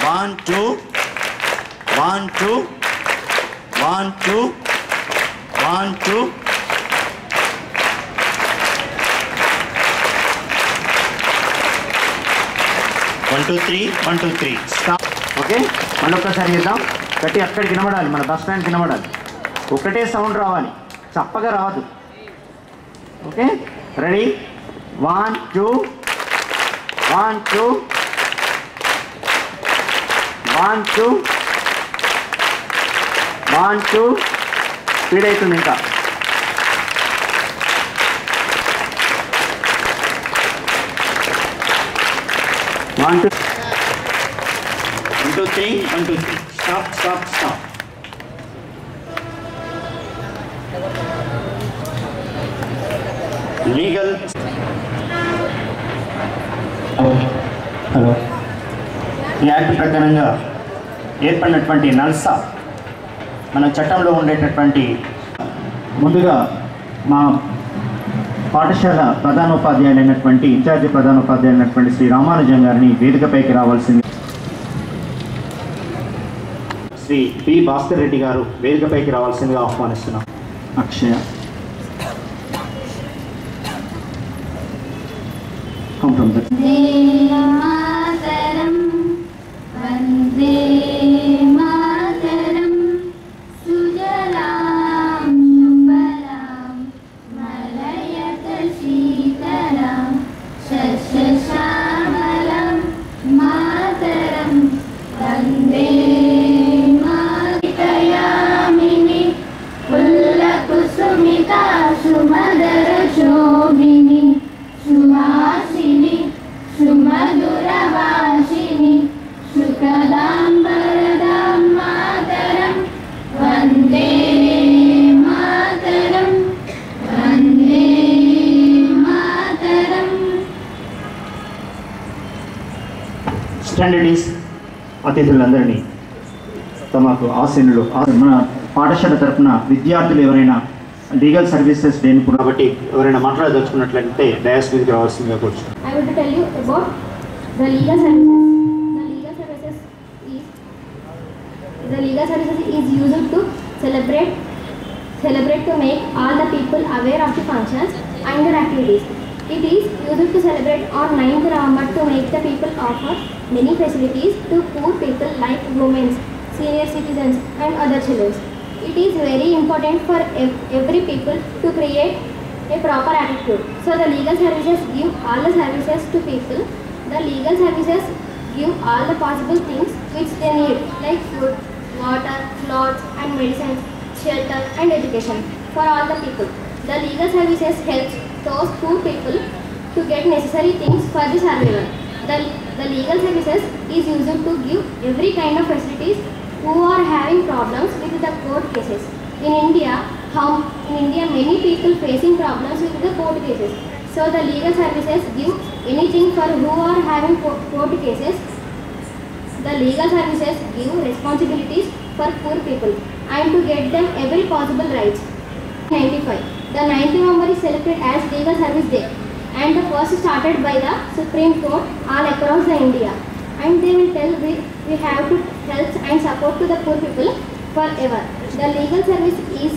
One two one two one two one two one two three one two three stop okay మళ్ళీ ఒక్కసారి చేద్దాం గట్టి అక్కడికి వినబడాలి మన బస్ స్టాండ్కి వినబడాలి ఒకటే సౌండ్ రావాలి చప్పగా రావద్దు okay ready one two one two one two one two speed అవుతుంది ఇంకా one two one two three one two three stop stop stop legal hello ఈ యాక్ట్ ప్రకారంగా ఏర్పడినటువంటి నల్సా మన చట్టంలో ఉండేటటువంటి ముందుగా మా పాఠశాల ప్రధానోపాధ్యాయులైనటువంటి ఇన్ఛార్జి ప్రధానోపాధ్యాయులైనటువంటి శ్రీ రామానుజం గారిని వేదికపైకి రావాల్సింది శ్రీ పి భాస్కర్ రెడ్డి గారు వేదికపైకి రావాల్సిందిగా ఆహ్వానిస్తున్నాం అక్షయ Come from the మాతరం వందే మాతరం సుజలాం సుఫలాం మలయత శీతలాం శస్యశ్యామలం మాతరం వందే మాతయామిని పుల్లకుసుమితా సుమదర శోభిని సుహాసిని సుమధురవాసిని సుఖదాంబరదాం మాతరం వందే మాతరం వందే మాతరం స్టాండర్డీస్ అతిథులందరినీ తమకు ఆశీనులు ఆ- మన పాఠశాల తరపున విద్యార్థులు ఎవరైనా లీగల్ సర్వీసెస్ డేని కూడా కాబట్టి ఎవరైనా మాట్లాడదలుచుకున్నట్లయితే డయాస్ మీదకి రావాల్సిందిగా కూర్చున్నాం I want to tell you about the legal services. The legal services is the legal services is used to celebrate celebrate to make all the people aware of the functions and their activities. It is used to celebrate on 9th November to make the people offer many facilities to poor people like women, senior citizens and other children. It is very important for ev- every people to create a proper attitude. So the legal services give all the services to people. The legal services give all the possible things which they need like food, water, clothes and medicines, shelter and education for all the people. The legal services helps those poor people to get necessary things for the survival. The, the legal services is used to give every kind of facilities who are having problems with the court cases. In India, how in India many people facing problems with the court cases. So the legal services give anything for who are having co- court cases. The legal services give responsibilities for poor people and to get them every possible rights. 95. The 9th November is selected as Legal Service Day and the first started by the Supreme Court all across the India. And they will tell we, we have to help and support to the poor people forever. The legal service is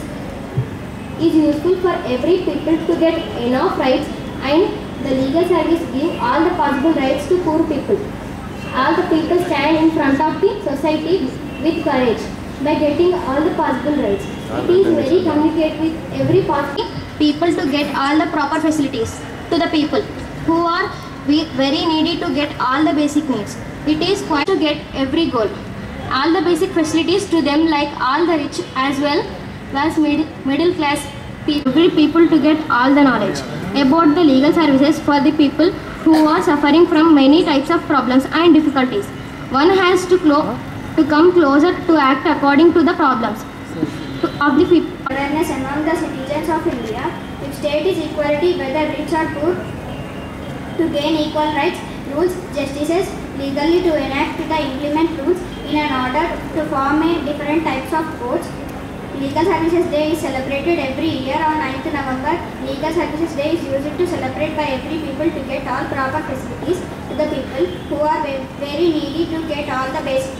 is useful for every people to get enough rights and the legal service give all the possible rights to poor people. All the people stand in front of the society with courage by getting all the possible rights. It is very communicate with every possible people to get all the proper facilities to the people who are ve- very needy to get all the basic needs. It is quite to get every goal. All the basic facilities to them like all the rich as well as mid- middle class people, every people to get all the knowledge about the legal services for the people who are suffering from many types of problems and difficulties. One has to, clo- to come closer to act according to the problems to- of the people. awareness among the citizens of India. If state is equality, whether rich or poor, to gain equal rights, rules, justices, legally to enact the implement rules in an order to form a different types of courts. Legal Services Day is celebrated every year on 9th November. Legal Services Day is used to celebrate by every people to get all proper facilities to the people who are ve- very needy to get all the basic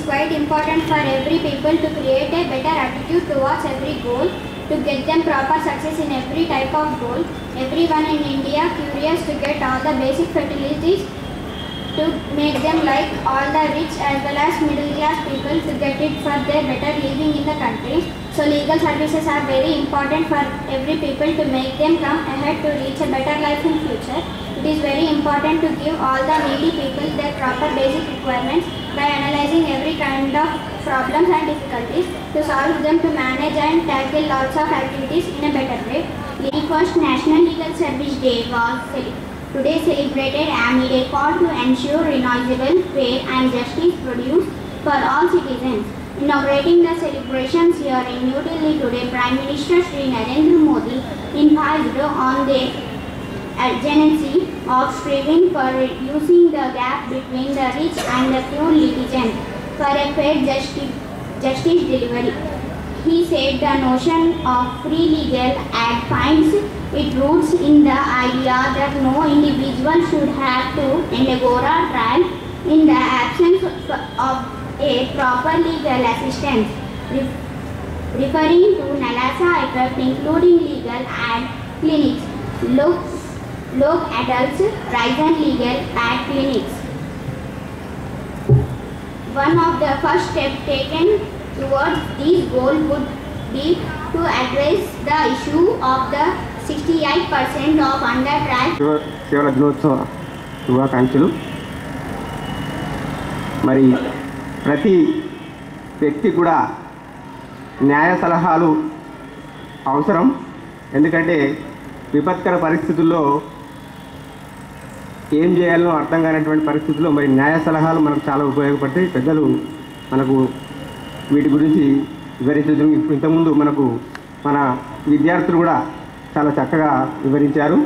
quite important for every people to create a better attitude towards every goal, to get them proper success in every type of goal. Everyone in India curious to get all the basic facilities to make them like all the rich as well as middle class people to get it for their better living in the country. So legal services are very important for every people to make them come ahead to reach a better life in future. It is very important to give all the needy people their proper basic requirements by analyzing every kind of problems and difficulties to solve them to manage and tackle lots of activities in a better way. The first National Legal Service Day was cele- today celebrated amid a call to ensure renouncable, fair and justice produced for all citizens. Inaugurating the celebrations here in New Delhi today, Prime Minister Sri Narendra Modi emphasized on the urgency of striving for reducing the gap between the rich and the poor litigants for a fair justice, justice delivery. He said the notion of free legal aid finds its roots in the idea that no individual should have to undergo a trial in the absence of a proper legal assistance. Re- referring to NALASA effect including legal aid clinics, look, look adults, rise and legal aid clinics. One of the first steps taken towards this goal would be to address the issue of the 68% of under trial Shiva శివల దినోత్సవ శుభాకాంక్షలు మరి ప్రతి వ్యక్తి కూడా న్యాయ సలహాలు అవసరం ఎందుకంటే విపత్కర పరిస్థితుల్లో ఏం చేయాలో అర్థం కానటువంటి పరిస్థితుల్లో మరి న్యాయ సలహాలు మనకు చాలా ఉపయోగపడతాయి పెద్దలు మనకు వీటి గురించి వివరించడం ఇప్పుడు ఇంతకుముందు మనకు మన విద్యార్థులు కూడా చాలా చక్కగా వివరించారు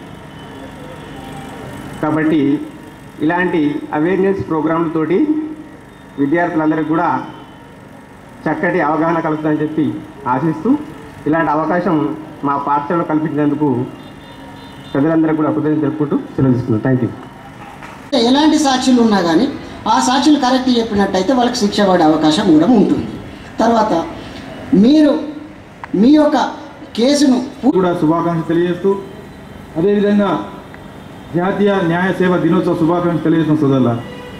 కాబట్టి ఇలాంటి అవేర్నెస్ ప్రోగ్రాంలతోటి విద్యార్థులందరికీ కూడా చక్కటి అవగాహన కలుగుతుందని చెప్పి ఆశిస్తూ ఇలాంటి అవకాశం మా పాఠశాలలో కల్పించినందుకు ప్రజలందరికీ కూడా కృతజ్ఞతలు తెలుపుకుంటూ సెలవుస్తున్నాను థ్యాంక్ యూ ఎలాంటి సాక్షులు ఉన్నా కానీ ఆ సాక్షులు కరెక్ట్ చెప్పినట్టయితే వాళ్ళకి శిక్ష పడే అవకాశం కూడా ఉంటుంది తర్వాత మీరు మీ యొక్క కేసును పూ- కూడా శుభాకాంక్షలు తెలియజేస్తూ అదేవిధంగా జాతీయ న్యాయ సేవ దినోత్సవ శుభాకాంక్షలు తెలియజేస్తున్న సోదరుల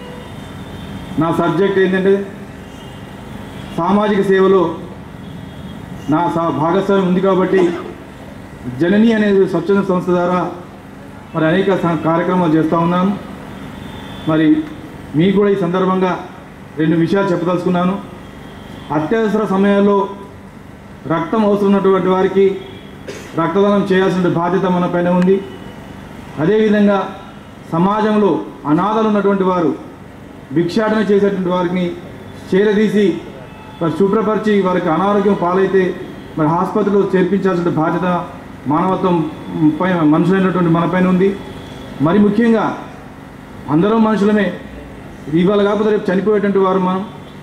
నా సబ్జెక్ట్ ఏంటంటే సామాజిక సేవలో నా సా భాగస్వామ్యం ఉంది కాబట్టి జనని అనేది స్వచ్ఛంద సంస్థ ద్వారా మరి అనేక స- కార్యక్రమాలు చేస్తూ ఉన్నాను మరి మీకు కూడా ఈ సందర్భంగా రెండు విషయాలు చెప్పదలుచుకున్నాను అత్యవసర సమయాల్లో రక్తం అవసరం ఉన్నటువంటి వారికి రక్తదానం చేయాల్సిన బాధ్యత మన పైన ఉంది అదేవిధంగా సమాజంలో అనాథలు ఉన్నటువంటి వారు భిక్షాటన చేసేటువంటి వారిని చేరదీసి మరి శుభ్రపరిచి వారికి అనారోగ్యం పాలైతే మరి ఆసుపత్రిలో చేర్పించాల్సిన బాధ్యత మానవత్వం పై మనుషులైనటువంటి మన పైన ఉంది మరి ముఖ్యంగా అందరం మనుషులమే ఇవాళ కాకపోతే రేపు చనిపోయేటువంటి వారు మనం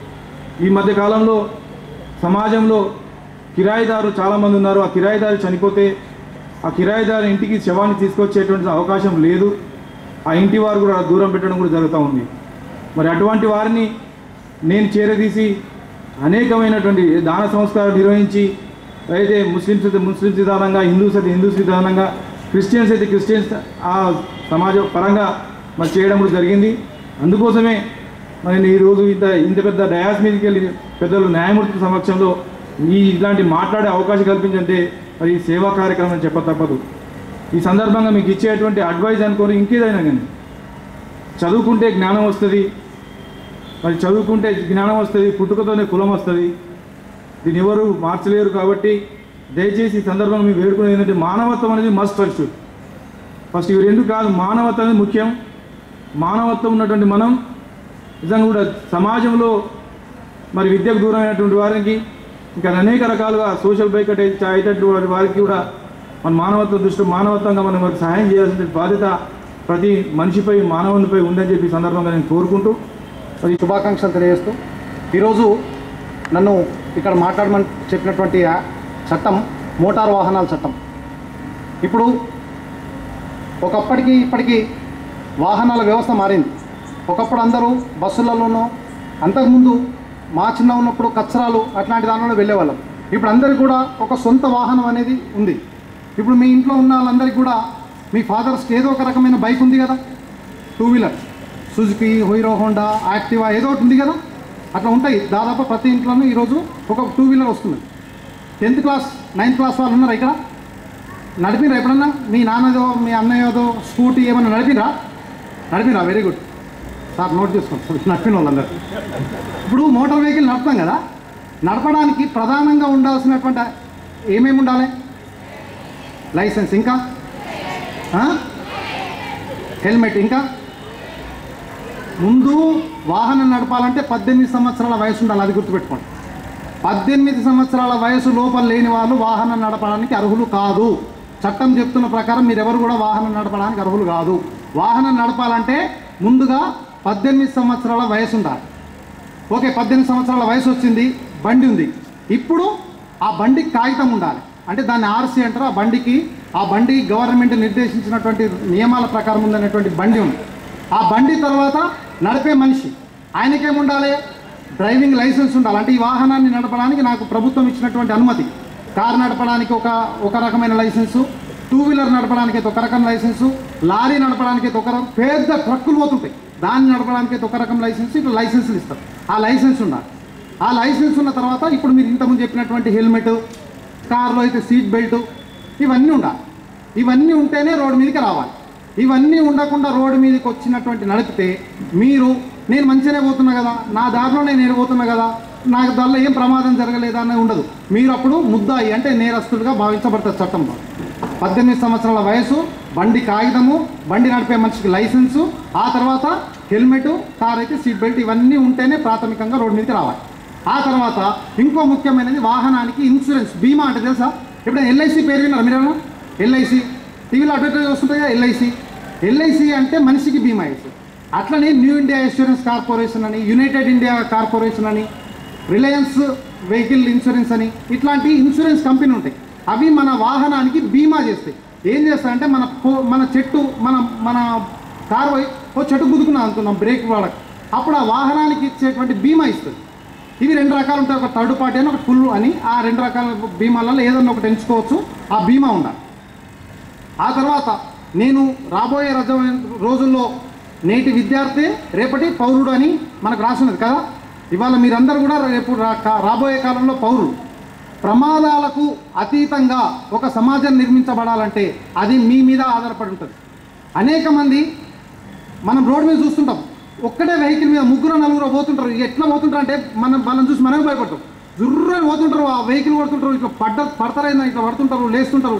ఈ మధ్య కాలంలో సమాజంలో కిరాయిదారు చాలామంది ఉన్నారు ఆ కిరాయిదారు చనిపోతే ఆ కిరాయిదారు ఇంటికి శవాన్ని తీసుకొచ్చేటువంటి అవకాశం లేదు ఆ ఇంటి వారు కూడా దూరం పెట్టడం కూడా జరుగుతూ ఉంది మరి అటువంటి వారిని నేను చేరదీసి అనేకమైనటువంటి దాన సంస్కారాలు నిర్వహించి అయితే ముస్లిమ్స్ అయితే ముస్లిమ్స్ విధానంగా హిందూస్ అయితే హిందూస్ విధానంగా క్రిస్టియన్స్ అయితే క్రిస్టియన్స్ ఆ సమాజ పరంగా మరి చేయడం కూడా జరిగింది అందుకోసమే మరి నేను ఈరోజు ఇంత ఇంత పెద్ద డయాస్ మీదకి వెళ్ళి పెద్దలు న్యాయమూర్తి సమక్షంలో ఈ ఇలాంటి మాట్లాడే అవకాశం కల్పించంటే మరి ఈ సేవా కార్యక్రమం చెప్ప తప్పదు ఈ సందర్భంగా మీకు ఇచ్చేటువంటి అడ్వైజ్ అనుకోని ఇంకేదైనా కానీ చదువుకుంటే జ్ఞానం వస్తుంది మరి చదువుకుంటే జ్ఞానం వస్తుంది పుట్టుకతోనే కులం వస్తుంది దీన్ని ఎవరు మార్చలేరు కాబట్టి దయచేసి ఈ సందర్భంగా మేము వేడుకునేది ఏంటంటే మానవత్వం అనేది మస్ట్ ఫస్ట్ ఫస్ట్ ఇవి రెండు కాదు మానవత్వం అనేది ముఖ్యం మానవత్వం ఉన్నటువంటి మనం నిజంగా కూడా సమాజంలో మరి విద్యకు దూరమైనటువంటి వారికి ఇంకా అనేక రకాలుగా సోషల్ బైకట్ అయ్యేటటువంటి వారికి కూడా మన మానవత్వం దృష్టి మానవత్వంగా మనం వారికి సహాయం చేయాల్సిన బాధ్యత ప్రతి మనిషిపై మానవునిపై ఉందని చెప్పి ఈ సందర్భంగా నేను కోరుకుంటూ మరి శుభాకాంక్షలు తెలియజేస్తూ ఈరోజు నన్ను ఇక్కడ మాట్లాడమని చెప్పినటువంటి ఆ చట్టం మోటార్ వాహనాల చట్టం ఇప్పుడు ఒకప్పటికి ఇప్పటికీ వాహనాల వ్యవస్థ మారింది ఒకప్పుడు అందరూ బస్సులలోనో అంతకుముందు మా చిన్న ఉన్నప్పుడు కచ్చరాలు అట్లాంటి దానిలో వెళ్ళేవాళ్ళం ఇప్పుడు అందరికీ కూడా ఒక సొంత వాహనం అనేది ఉంది ఇప్పుడు మీ ఇంట్లో ఉన్న వాళ్ళందరికీ కూడా మీ ఫాదర్స్కి ఏదో ఒక రకమైన బైక్ ఉంది కదా two wheeler Suzuki Hero Honda Activa ఏదో ఒకటి ఉంది కదా అట్లా ఉంటాయి దాదాపు ప్రతి ఇంట్లోనూ ఈరోజు ఒక టూ వీలర్ వస్తుంది టెన్త్ క్లాస్ నైన్త్ క్లాస్ వాళ్ళు ఉన్నారా ఇక్కడ నడిపిరా ఎప్పుడన్నా మీ నాన్నదో మీ అన్నయ్యదో స్కూటీ ఏమన్నా నడిపిరా నడిపిరా వెరీ గుడ్ సార్ నోట్ చేసుకోండి నడిపిన వాళ్ళందరూ ఇప్పుడు మోటార్ వెహికల్ నడుపుతాం కదా నడపడానికి ప్రధానంగా ఉండాల్సినటువంటి ఏమేమి ఉండాలి లైసెన్స్ ఇంకా ఆ? హెల్మెట్ ఇంకా ముందు వాహనం నడపాలంటే పద్దెనిమిది సంవత్సరాల వయసు ఉండాలి అది గుర్తుపెట్టుకోండి పద్దెనిమిది సంవత్సరాల వయసు లోపల లేని వాళ్ళు వాహనం నడపడానికి అర్హులు కాదు చట్టం చెప్తున్న ప్రకారం మీరెవరు కూడా వాహనం నడపడానికి అర్హులు కాదు వాహనం నడపాలంటే ముందుగా పద్దెనిమిది సంవత్సరాల వయసు ఉండాలి ఓకే పద్దెనిమిది సంవత్సరాల వయసు వచ్చింది బండి ఉంది ఇప్పుడు ఆ బండికి కాగితం ఉండాలి అంటే దాన్ని ఆర్సీ అంటారు ఆ బండికి ఆ బండి గవర్నమెంట్ నిర్దేశించినటువంటి నియమాల ప్రకారం ఉందనేటువంటి బండి ఉంది ఆ బండి తర్వాత నడిపే మనిషి ఆయనకేం ఉండాలి డ్రైవింగ్ లైసెన్స్ ఉండాలి అంటే ఈ వాహనాన్ని నడపడానికి నాకు ప్రభుత్వం ఇచ్చినటువంటి అనుమతి కారు నడపడానికి ఒక ఒక రకమైన లైసెన్సు టూ వీలర్ నడపడానికి అయితే ఒక రకం లైసెన్సు లారీ నడపడానికి అయితే ఒక రకం పెద్ద ట్రక్కులు పోతుంటాయి దాన్ని నడపడానికి అయితే ఒక రకం లైసెన్స్ ఇట్లా లైసెన్సులు ఇస్తారు ఆ లైసెన్స్ ఉండాలి ఆ లైసెన్స్ ఉన్న తర్వాత ఇప్పుడు మీరు ఇంతకుముందు చెప్పినటువంటి హెల్మెట్ కార్లో అయితే సీట్ బెల్ట్ ఇవన్నీ ఉండాలి ఇవన్నీ ఉంటేనే రోడ్డు మీదకి రావాలి ఇవన్నీ ఉండకుండా రోడ్డు మీదకి వచ్చినటువంటి నడిపితే మీరు నేను మంచిగానే పోతున్నా కదా నా దారిలో నేను ఏడిపోతున్నా కదా నాకు దానిలో ఏం ప్రమాదం జరగలేదా అనేది ఉండదు మీరు అప్పుడు ముద్దాయి అంటే నేరస్తులుగా భావించబడతారు చట్టంలో పద్దెనిమిది సంవత్సరాల వయసు బండి కాగితము బండి నడిపే మనిషికి లైసెన్సు ఆ తర్వాత హెల్మెట్ కార్ అయితే సీట్ బెల్ట్ ఇవన్నీ ఉంటేనే ప్రాథమికంగా రోడ్డు మీదకి రావాలి ఆ తర్వాత ఇంకో ముఖ్యమైనది వాహనానికి ఇన్సూరెన్స్ బీమా అంటే తెలుసా ఇప్పుడు ఎల్ఐసి పేరు విన్నారా మీరేమన్నా ఎల్ఐసి టీవీలో అడ్వర్టైజ్ వస్తుంటాయి కదా ఎల్ఐసి ఎల్ఐసి అంటే మనిషికి బీమా వేసి అట్లనే న్యూ ఇండియా ఇన్సూరెన్స్ కార్పొరేషన్ అని యునైటెడ్ ఇండియా కార్పొరేషన్ అని రిలయన్స్ వెహికల్ ఇన్సూరెన్స్ అని ఇట్లాంటి ఇన్సూరెన్స్ కంపెనీ ఉంటాయి అవి మన వాహనానికి బీమా చేస్తాయి ఏం చేస్తాయంటే మన పో- మన చెట్టు మన మన కారు పోయి ఓ చెట్టు గుద్దుకున్నాం అనుకున్నాం బ్రేక్ వాడక అప్పుడు ఆ వాహనానికి ఇచ్చేటువంటి బీమా ఇస్తుంది ఇవి రెండు రకాలు ఉంటాయి ఒక థర్డ్ పార్టీ అని ఒక ఫుల్ అని ఆ రెండు రకాల బీమాలలో ఏదన్నా ఒకటి ఎంచుకోవచ్చు ఆ బీమా ఉండాలి ఆ తర్వాత నేను రాబోయే రజ రోజుల్లో నేటి విద్యార్థి రేపటి పౌరుడు అని మనకు రాసినది కదా ఇవాళ మీరందరూ కూడా రేపు రా- కా- రాబోయే కాలంలో పౌరులు ప్రమాదాలకు అతీతంగా ఒక సమాజం నిర్మించబడాలంటే అది మీ మీద ఆధారపడి ఉంటుంది అనేక మంది మనం రోడ్డు మీద చూస్తుంటాం ఒక్కటే వెహికల్ మీద ముగ్గురు నలుగురు పోతుంటారు ఎట్లా పోతుంటారు అంటే మనం వాళ్ళని చూసి మనమే భయపడతాం జుర్రే పోతుంటారు ఆ వెహికల్ కొడుతుంటారు ఇట్లా పడ్డ పడతారైందా ఇట్లా పడుతుంటారు లేస్తుంటారు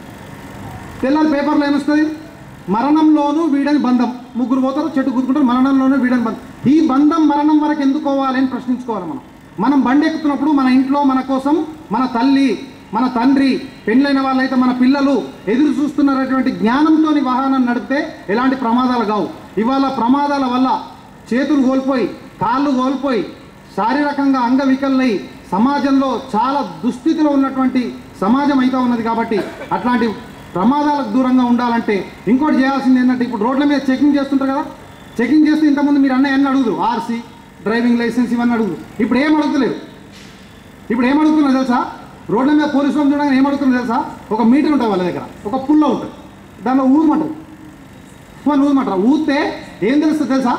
తెల్లారి పేపర్లో ఏమొస్తుంది మరణంలోనూ వీడని బంధం ముగ్గురు పోతారు చెట్టు గుద్దుకుంటారు మరణంలోనూ వీడని బంధం ఈ బంధం మరణం వరకు ఎందుకు పోవాలి అని ప్రశ్నించుకోవాలి మనం మనం బండి ఎక్కుతున్నప్పుడు మన ఇంట్లో మన కోసం మన తల్లి మన తండ్రి పెళ్ళైన వాళ్ళైతే మన పిల్లలు ఎదురు చూస్తున్నటువంటి జ్ఞానంతో వాహనం నడిపితే ఎలాంటి ప్రమాదాలు కావు ఇవాళ ప్రమాదాల వల్ల చేతులు కోల్పోయి కాళ్ళు కోల్పోయి శారీరకంగా అంగవికలై సమాజంలో చాలా దుస్థితిలో ఉన్నటువంటి సమాజం అయితే ఉన్నది కాబట్టి అట్లాంటి ప్రమాదాలకు దూరంగా ఉండాలంటే ఇంకోటి చేయాల్సింది ఏంటంటే ఇప్పుడు రోడ్ల మీద చెకింగ్ చేస్తుంటారు కదా చెకింగ్ చేస్తే ఇంతకుముందు మీరు అన్న అన్ని అడుగుదు ఆర్సీ డ్రైవింగ్ లైసెన్స్ ఇవన్నీ అడుగుదు ఇప్పుడు ఏం అడుగుతలేరు ఇప్పుడు ఏం అడుగుతున్నారు తెలుసా రోడ్ల మీద పోలీసు వాళ్ళు చూడగానే ఏం అడుగుతున్నారు తెలుసా ఒక మీటర్ ఉంటుంది వాళ్ళ దగ్గర ఒక పుల్ల ఉంటుంది దానిలో ఊదమంటారు ఫోన్ ఊదమంటారు ఊదితే ఏం తెలుస్తుంది తెలుసా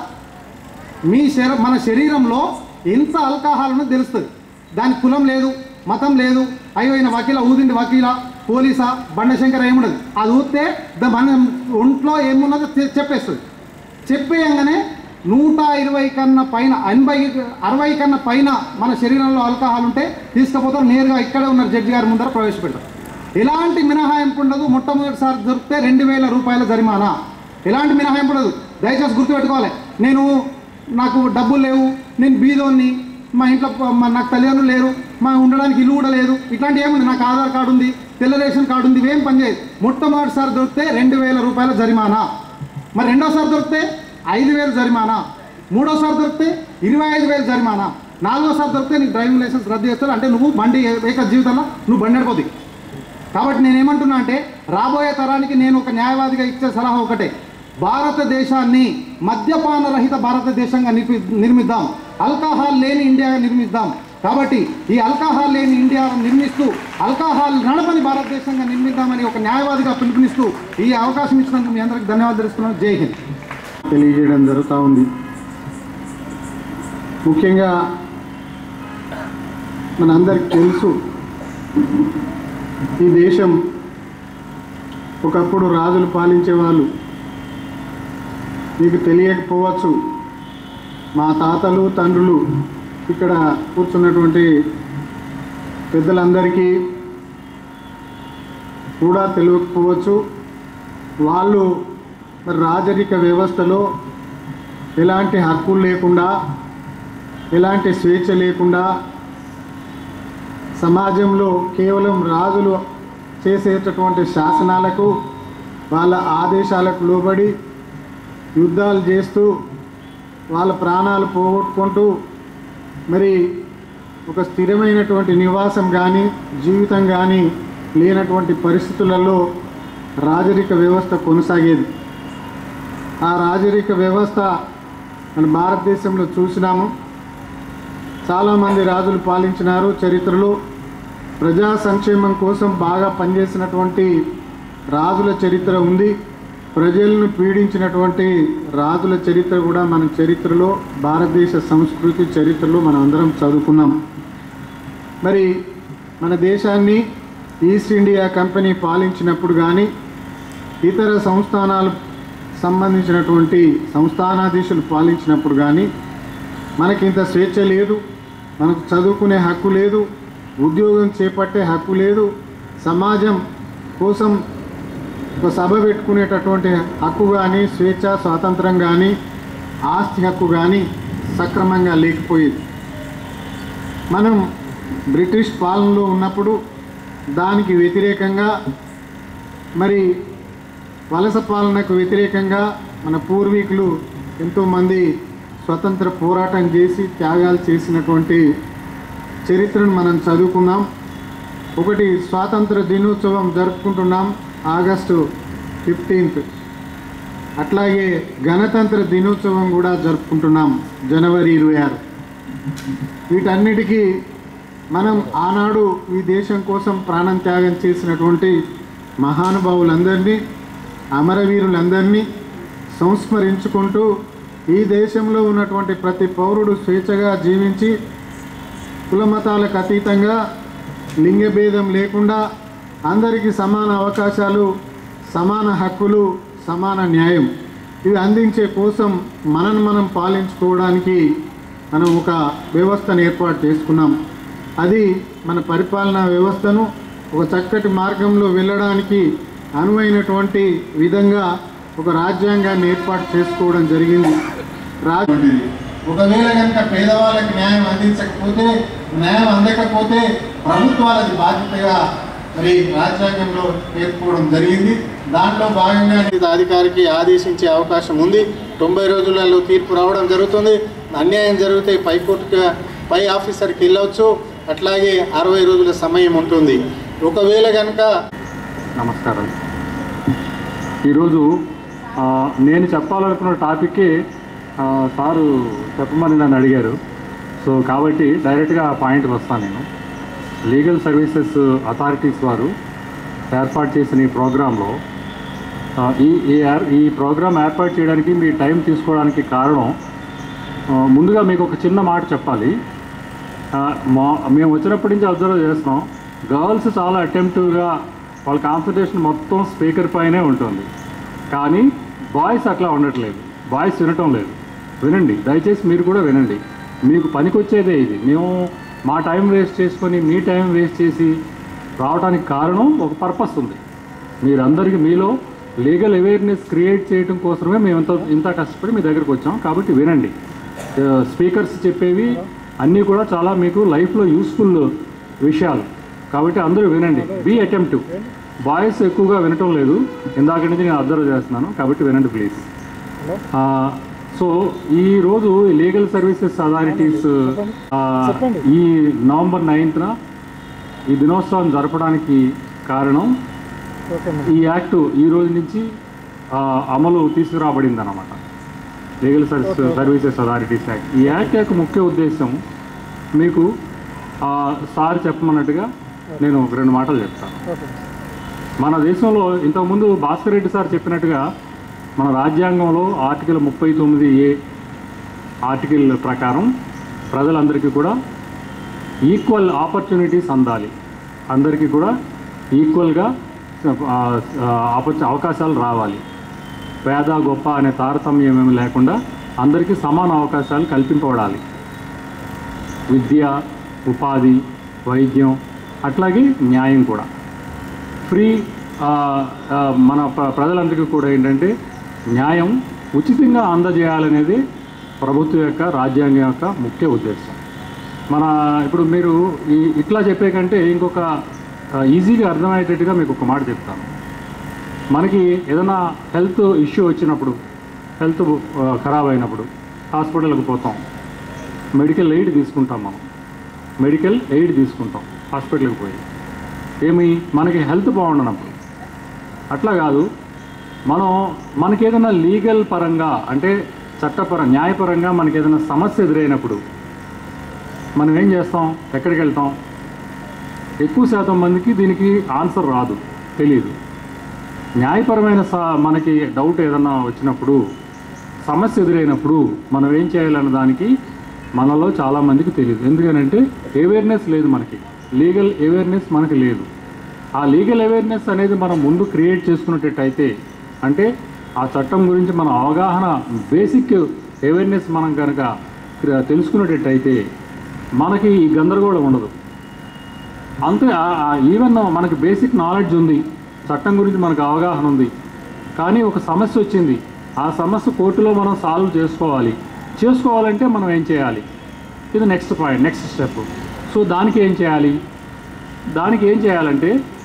మీ శర మన శరీరంలో ఎంత ఆల్కహాల్ ఉన్నది తెలుస్తుంది దానికి కులం లేదు మతం లేదు అయ్యో ఈయన వకీల ఊదిండి వకీల పోలీసా బండశంకర ఏముండదు అది ఊస్తే ద- మన ఒంట్లో ఏమున్నదో చె- చెప్పేస్తుంది చెప్పేయంగానే నూట ఇరవై కన్నా పైన ఎనభై అరవై కన్నా పైన మన శరీరంలో ఆల్కహాల్ ఉంటే తీసుకుపోతారు నేరుగా ఇక్కడే ఉన్నారు జడ్జి గారి ముందర ప్రవేశపెడతారు ఎలాంటి మినహాయింపు ఉండదు మొట్టమొదటిసారి దొరికితే రెండు వేల రూపాయల జరిమానా ఎలాంటి మినహాయింపు ఉండదు దయచేసి గుర్తుపెట్టుకోవాలి నేను నాకు డబ్బులు లేవు నేను బీదోన్ని మా ఇంట్లో ప- మా- నాకు తల్లిదండ్రులు లేరు మా ఉండడానికి ఇల్లు కూడా లేదు ఇట్లాంటి ఏముంది నాకు ఆధార్ కార్డు ఉంది తెల్ల రేషన్ కార్డు ఉంది ఇవేం పనిచేయదు మొట్టమొదటిసారి దొరికితే రెండు వేల రూపాయల జరిమానా మరి రెండోసారి దొరికితే ఐదు వేలు జరిమానా మూడోసారి దొరికితే ఇరవై ఐదు వేలు జరిమానా నాలుగోసారి దొరికితే నీకు డ్రైవింగ్ లైసెన్స్ రద్దు చేస్తారు అంటే నువ్వు బండి ఏ- ఏక జీవితంలో నువ్వు బండి నడిపోతుంది కాబట్టి నేను ఏమంటున్నా అంటే రాబోయే తరానికి నేను ఒక న్యాయవాదిగా ఇచ్చే సలహా ఒకటే భారతదేశాన్ని మద్యపాన రహిత భారతదేశంగా నిర్మి నిర్మిద్దాం ఆల్కహాల్ లేని ఇండియాగా నిర్మిద్దాం కాబట్టి ఈ ఆల్కహాల్ లేని ఇండియా నిర్మిస్తూ ఆల్కహాల్ నడపని భారతదేశంగా నిర్మిద్దామని ఒక న్యాయవాదిగా పిలుపునిస్తూ ఈ అవకాశం ఇచ్చినందుకు మీ అందరికి ధన్యవాదాలు తెలుస్తున్నాను జై హింద్ తెలియజేయడం జరుగుతూ ఉంది ముఖ్యంగా మనందరికి తెలుసు ఈ దేశం ఒకప్పుడు రాజులు పాలించే వాళ్ళు మీకు తెలియకపోవచ్చు మా తాతలు తండ్రులు ఇక్కడ కూర్చున్నటువంటి పెద్దలందరికీ కూడా తెలియకపోవచ్చు వాళ్ళు మరి రాజరిక వ్యవస్థలో ఎలాంటి హక్కులు లేకుండా ఎలాంటి స్వేచ్ఛ లేకుండా సమాజంలో కేవలం రాజులు చేసేటటువంటి శాసనాలకు వాళ్ళ ఆదేశాలకు లోబడి యుద్ధాలు చేస్తూ వాళ్ళ ప్రాణాలు పోగొట్టుకుంటూ మరి ఒక స్థిరమైనటువంటి నివాసం కానీ జీవితం కానీ లేనటువంటి పరిస్థితులలో రాజరిక వ్యవస్థ కొనసాగేది ఆ రాజరిక వ్యవస్థ మన భారతదేశంలో చూసినాము చాలామంది రాజులు పాలించినారు చరిత్రలో ప్రజా సంక్షేమం కోసం బాగా పనిచేసినటువంటి రాజుల చరిత్ర ఉంది ప్రజలను పీడించినటువంటి రాజుల చరిత్ర కూడా మన చరిత్రలో భారతదేశ సంస్కృతి చరిత్రలో మనం అందరం చదువుకున్నాం మరి మన దేశాన్ని ఈస్ట్ ఇండియా కంపెనీ పాలించినప్పుడు కానీ ఇతర సంస్థానాలు సంబంధించినటువంటి సంస్థానాధీశులు పాలించినప్పుడు కానీ మనకి ఇంత స్వేచ్ఛ లేదు మనకు చదువుకునే హక్కు లేదు ఉద్యోగం చేపట్టే హక్కు లేదు సమాజం కోసం ఒక సభ పెట్టుకునేటటువంటి హక్కు కానీ స్వేచ్ఛ స్వాతంత్రం కానీ ఆస్తి హక్కు కానీ సక్రమంగా లేకపోయేది మనం బ్రిటిష్ పాలనలో ఉన్నప్పుడు దానికి వ్యతిరేకంగా మరి వలస పాలనకు వ్యతిరేకంగా మన పూర్వీకులు ఎంతోమంది స్వతంత్ర పోరాటం చేసి త్యాగాలు చేసినటువంటి చరిత్రను మనం చదువుకున్నాం ఒకటి స్వాతంత్ర దినోత్సవం జరుపుకుంటున్నాం ఆగస్టు ఫిఫ్టీన్త్ అట్లాగే గణతంత్ర దినోత్సవం కూడా జరుపుకుంటున్నాం జనవరి ఇరవై ఆరు వీటన్నిటికీ మనం ఆనాడు ఈ దేశం కోసం ప్రాణం త్యాగం చేసినటువంటి మహానుభావులందరినీ అమరవీరులందరినీ సంస్మరించుకుంటూ ఈ దేశంలో ఉన్నటువంటి ప్రతి పౌరుడు స్వేచ్ఛగా జీవించి కులమతాలకు అతీతంగా లింగభేదం లేకుండా అందరికీ సమాన అవకాశాలు సమాన హక్కులు సమాన న్యాయం ఇవి అందించే కోసం మనను మనం పాలించుకోవడానికి మనం ఒక వ్యవస్థను ఏర్పాటు చేసుకున్నాం అది మన పరిపాలనా వ్యవస్థను ఒక చక్కటి మార్గంలో వెళ్ళడానికి అనువైనటువంటి విధంగా ఒక రాజ్యాంగాన్ని ఏర్పాటు చేసుకోవడం జరిగింది రాజ్ ఒకవేళ కనుక పేదవాళ్ళకి న్యాయం అందించకపోతే న్యాయం అందకపోతే ప్రభుత్వాలది బాధ్యతగా మరి రాజ్యాంగంలో పేర్కోవడం జరిగింది దాంట్లో భాగంగా ఇది అధికారికి ఆదేశించే అవకాశం ఉంది తొంభై రోజులలో తీర్పు రావడం జరుగుతుంది అన్యాయం జరిగితే పైకోర్టుకి పై ఆఫీసర్కి వెళ్ళవచ్చు అట్లాగే అరవై రోజుల సమయం ఉంటుంది ఒకవేళ కనుక నమస్కారం ఈరోజు ఆ, నేను చెప్పాలనుకున్న టాపిక్కి ఆ, సారు చెప్పమని నన్ను అడిగారు సో కాబట్టి డైరెక్ట్గా ఆ పాయింట్కి వస్తాను నేను లీగల్ సర్వీసెస్ అథారిటీస్ వారు ఏర్పాటు చేసిన ఈ ప్రోగ్రాంలో ఆ, ఈ ఈ ఏర్- ఈ ప్రోగ్రాం ఏర్పాటు చేయడానికి మీ టైం తీసుకోవడానికి కారణం ఆ, ముందుగా మీకు ఒక చిన్న మాట చెప్పాలి ఆ, మా మేము వచ్చినప్పటి నుంచి అబ్జర్వ్ చేస్తున్నాం గర్ల్స్ చాలా అటెంప్టివ్గా వాళ్ళ కాన్సన్ట్రేషన్ మొత్తం స్పీకర్ పైనే ఉంటుంది కానీ బాయ్స్ అట్లా ఉండట్లేదు బాయ్స్ వినటం లేదు వినండి దయచేసి మీరు కూడా వినండి మీకు పనికొచ్చేదే ఇది మేము మా టైం వేస్ట్ చేసుకొని మీ టైం వేస్ట్ చేసి రావడానికి కారణం ఒక పర్పస్ ఉంది మీరందరికీ మీలో లీగల్ అవేర్నెస్ క్రియేట్ చేయడం కోసమే మేము ఇంత ఇంత కష్టపడి మీ దగ్గరకు వచ్చాం కాబట్టి వినండి స్పీకర్స్ చెప్పేవి అన్నీ కూడా చాలా మీకు లైఫ్లో యూస్ఫుల్ విషయాలు కాబట్టి అందరూ వినండి బీ అటెంప్టివ్ బాయ్స్ ఎక్కువగా వినటం లేదు ఇందాక నుంచి నేను అబ్జర్వ్ చేస్తున్నాను కాబట్టి వినండి ప్లీజ్ సో ఈ రోజు లీగల్ సర్వీసెస్ అథారిటీస్ ఈ నవంబర్ నైన్త్న ఈ దినోత్సవం జరపడానికి కారణం ఈ యాక్ట్ ఈ రోజు నుంచి ఆ, అమలు తీసుకురాబడింది అనమాట legal service services authorities act ఈ యాక్ట్ యొక్క ముఖ్య ఉద్దేశం మీకు ఆ, సార్ చెప్పమన్నట్టుగా నేను ఒక రెండు మాటలు చెప్తాను మన దేశంలో ఇంతకుముందు భాస్కర్ రెడ్డి సార్ చెప్పినట్టుగా మన రాజ్యాంగంలో ఆర్టికల్ ముప్పై తొమ్మిది ఏ ఆర్టికల్ ప్రకారం ప్రజలందరికీ కూడా ఈక్వల్ ఆపర్చునిటీస్ అందాలి అందరికీ కూడా ఈక్వల్గా ఆ, ఆ, ఆపర్చు అవకాశాలు రావాలి పేద గొప్ప అనే తారతమ్యం ఏమీ లేకుండా అందరికీ సమాన అవకాశాలు కల్పింపబడాలి విద్య ఉపాధి వైద్యం అట్లాగే న్యాయం కూడా ఫ్రీ ఆ, ఆ, మన ప్ర- ప్రజలందరికీ కూడా ఏంటంటే న్యాయం ఉచితంగా అందజేయాలనేది ప్రభుత్వం యొక్క రాజ్యాంగం యొక్క ముఖ్య ఉద్దేశం మన ఇప్పుడు మీరు ఈ ఇట్లా చెప్పే కంటే ఇంకొక ఆ, ఈజీగా అర్థమయ్యేటట్టుగా మీకు ఒక మాట చెప్తాను మనకి ఏదైనా హెల్త్ ఇష్యూ వచ్చినప్పుడు హెల్త్ ఆ, ఖరాబ్ అయినప్పుడు హాస్పిటల్కి పోతాం మెడికల్ ఎయిడ్ తీసుకుంటాం మనం మెడికల్ ఎయిడ్ తీసుకుంటాం హాస్పిటల్కి పోయి ఏమి మనకి హెల్త్ బాగుండనప్పుడు అట్లా కాదు మనం మనకి ఏదైనా లీగల్ పరంగా అంటే చట్టపర న్యాయపరంగా మనకి ఏదైనా సమస్య ఎదురైనప్పుడు మనం ఏం చేస్తాం ఎక్కడికి వెళ్తాం ఎక్కువ శాతం మందికి దీనికి ఆన్సర్ రాదు తెలియదు న్యాయపరమైన స మనకి డౌట్ ఏదన్నా వచ్చినప్పుడు సమస్య ఎదురైనప్పుడు మనం ఏం చేయాలన్న దానికి మనలో చాలామందికి తెలియదు ఎందుకనంటే అవేర్నెస్ లేదు మనకి లీగల్ అవేర్నెస్ మనకి లేదు ఆ లీగల్ అవేర్నెస్ అనేది మనం ముందు క్రియేట్ చేసుకునేటట్టయితే అంటే ఆ చట్టం గురించి మన అవగాహన బేసిక్ అవేర్నెస్ మనం కనుక తెలుసుకునేటట్టయితే మనకి ఈ గందరగోళం ఉండదు అంతే ఈవెన్ మనకి బేసిక్ నాలెడ్జ్ ఉంది చట్టం గురించి మనకు అవగాహన ఉంది కానీ ఒక సమస్య వచ్చింది ఆ సమస్య కోర్టులో మనం సాల్వ్ చేసుకోవాలి చేసుకోవాలంటే మనం ఏం చేయాలి ఇది next point next step so దానికి ఏం చేయాలి దానికి ఏం చేయాలంటే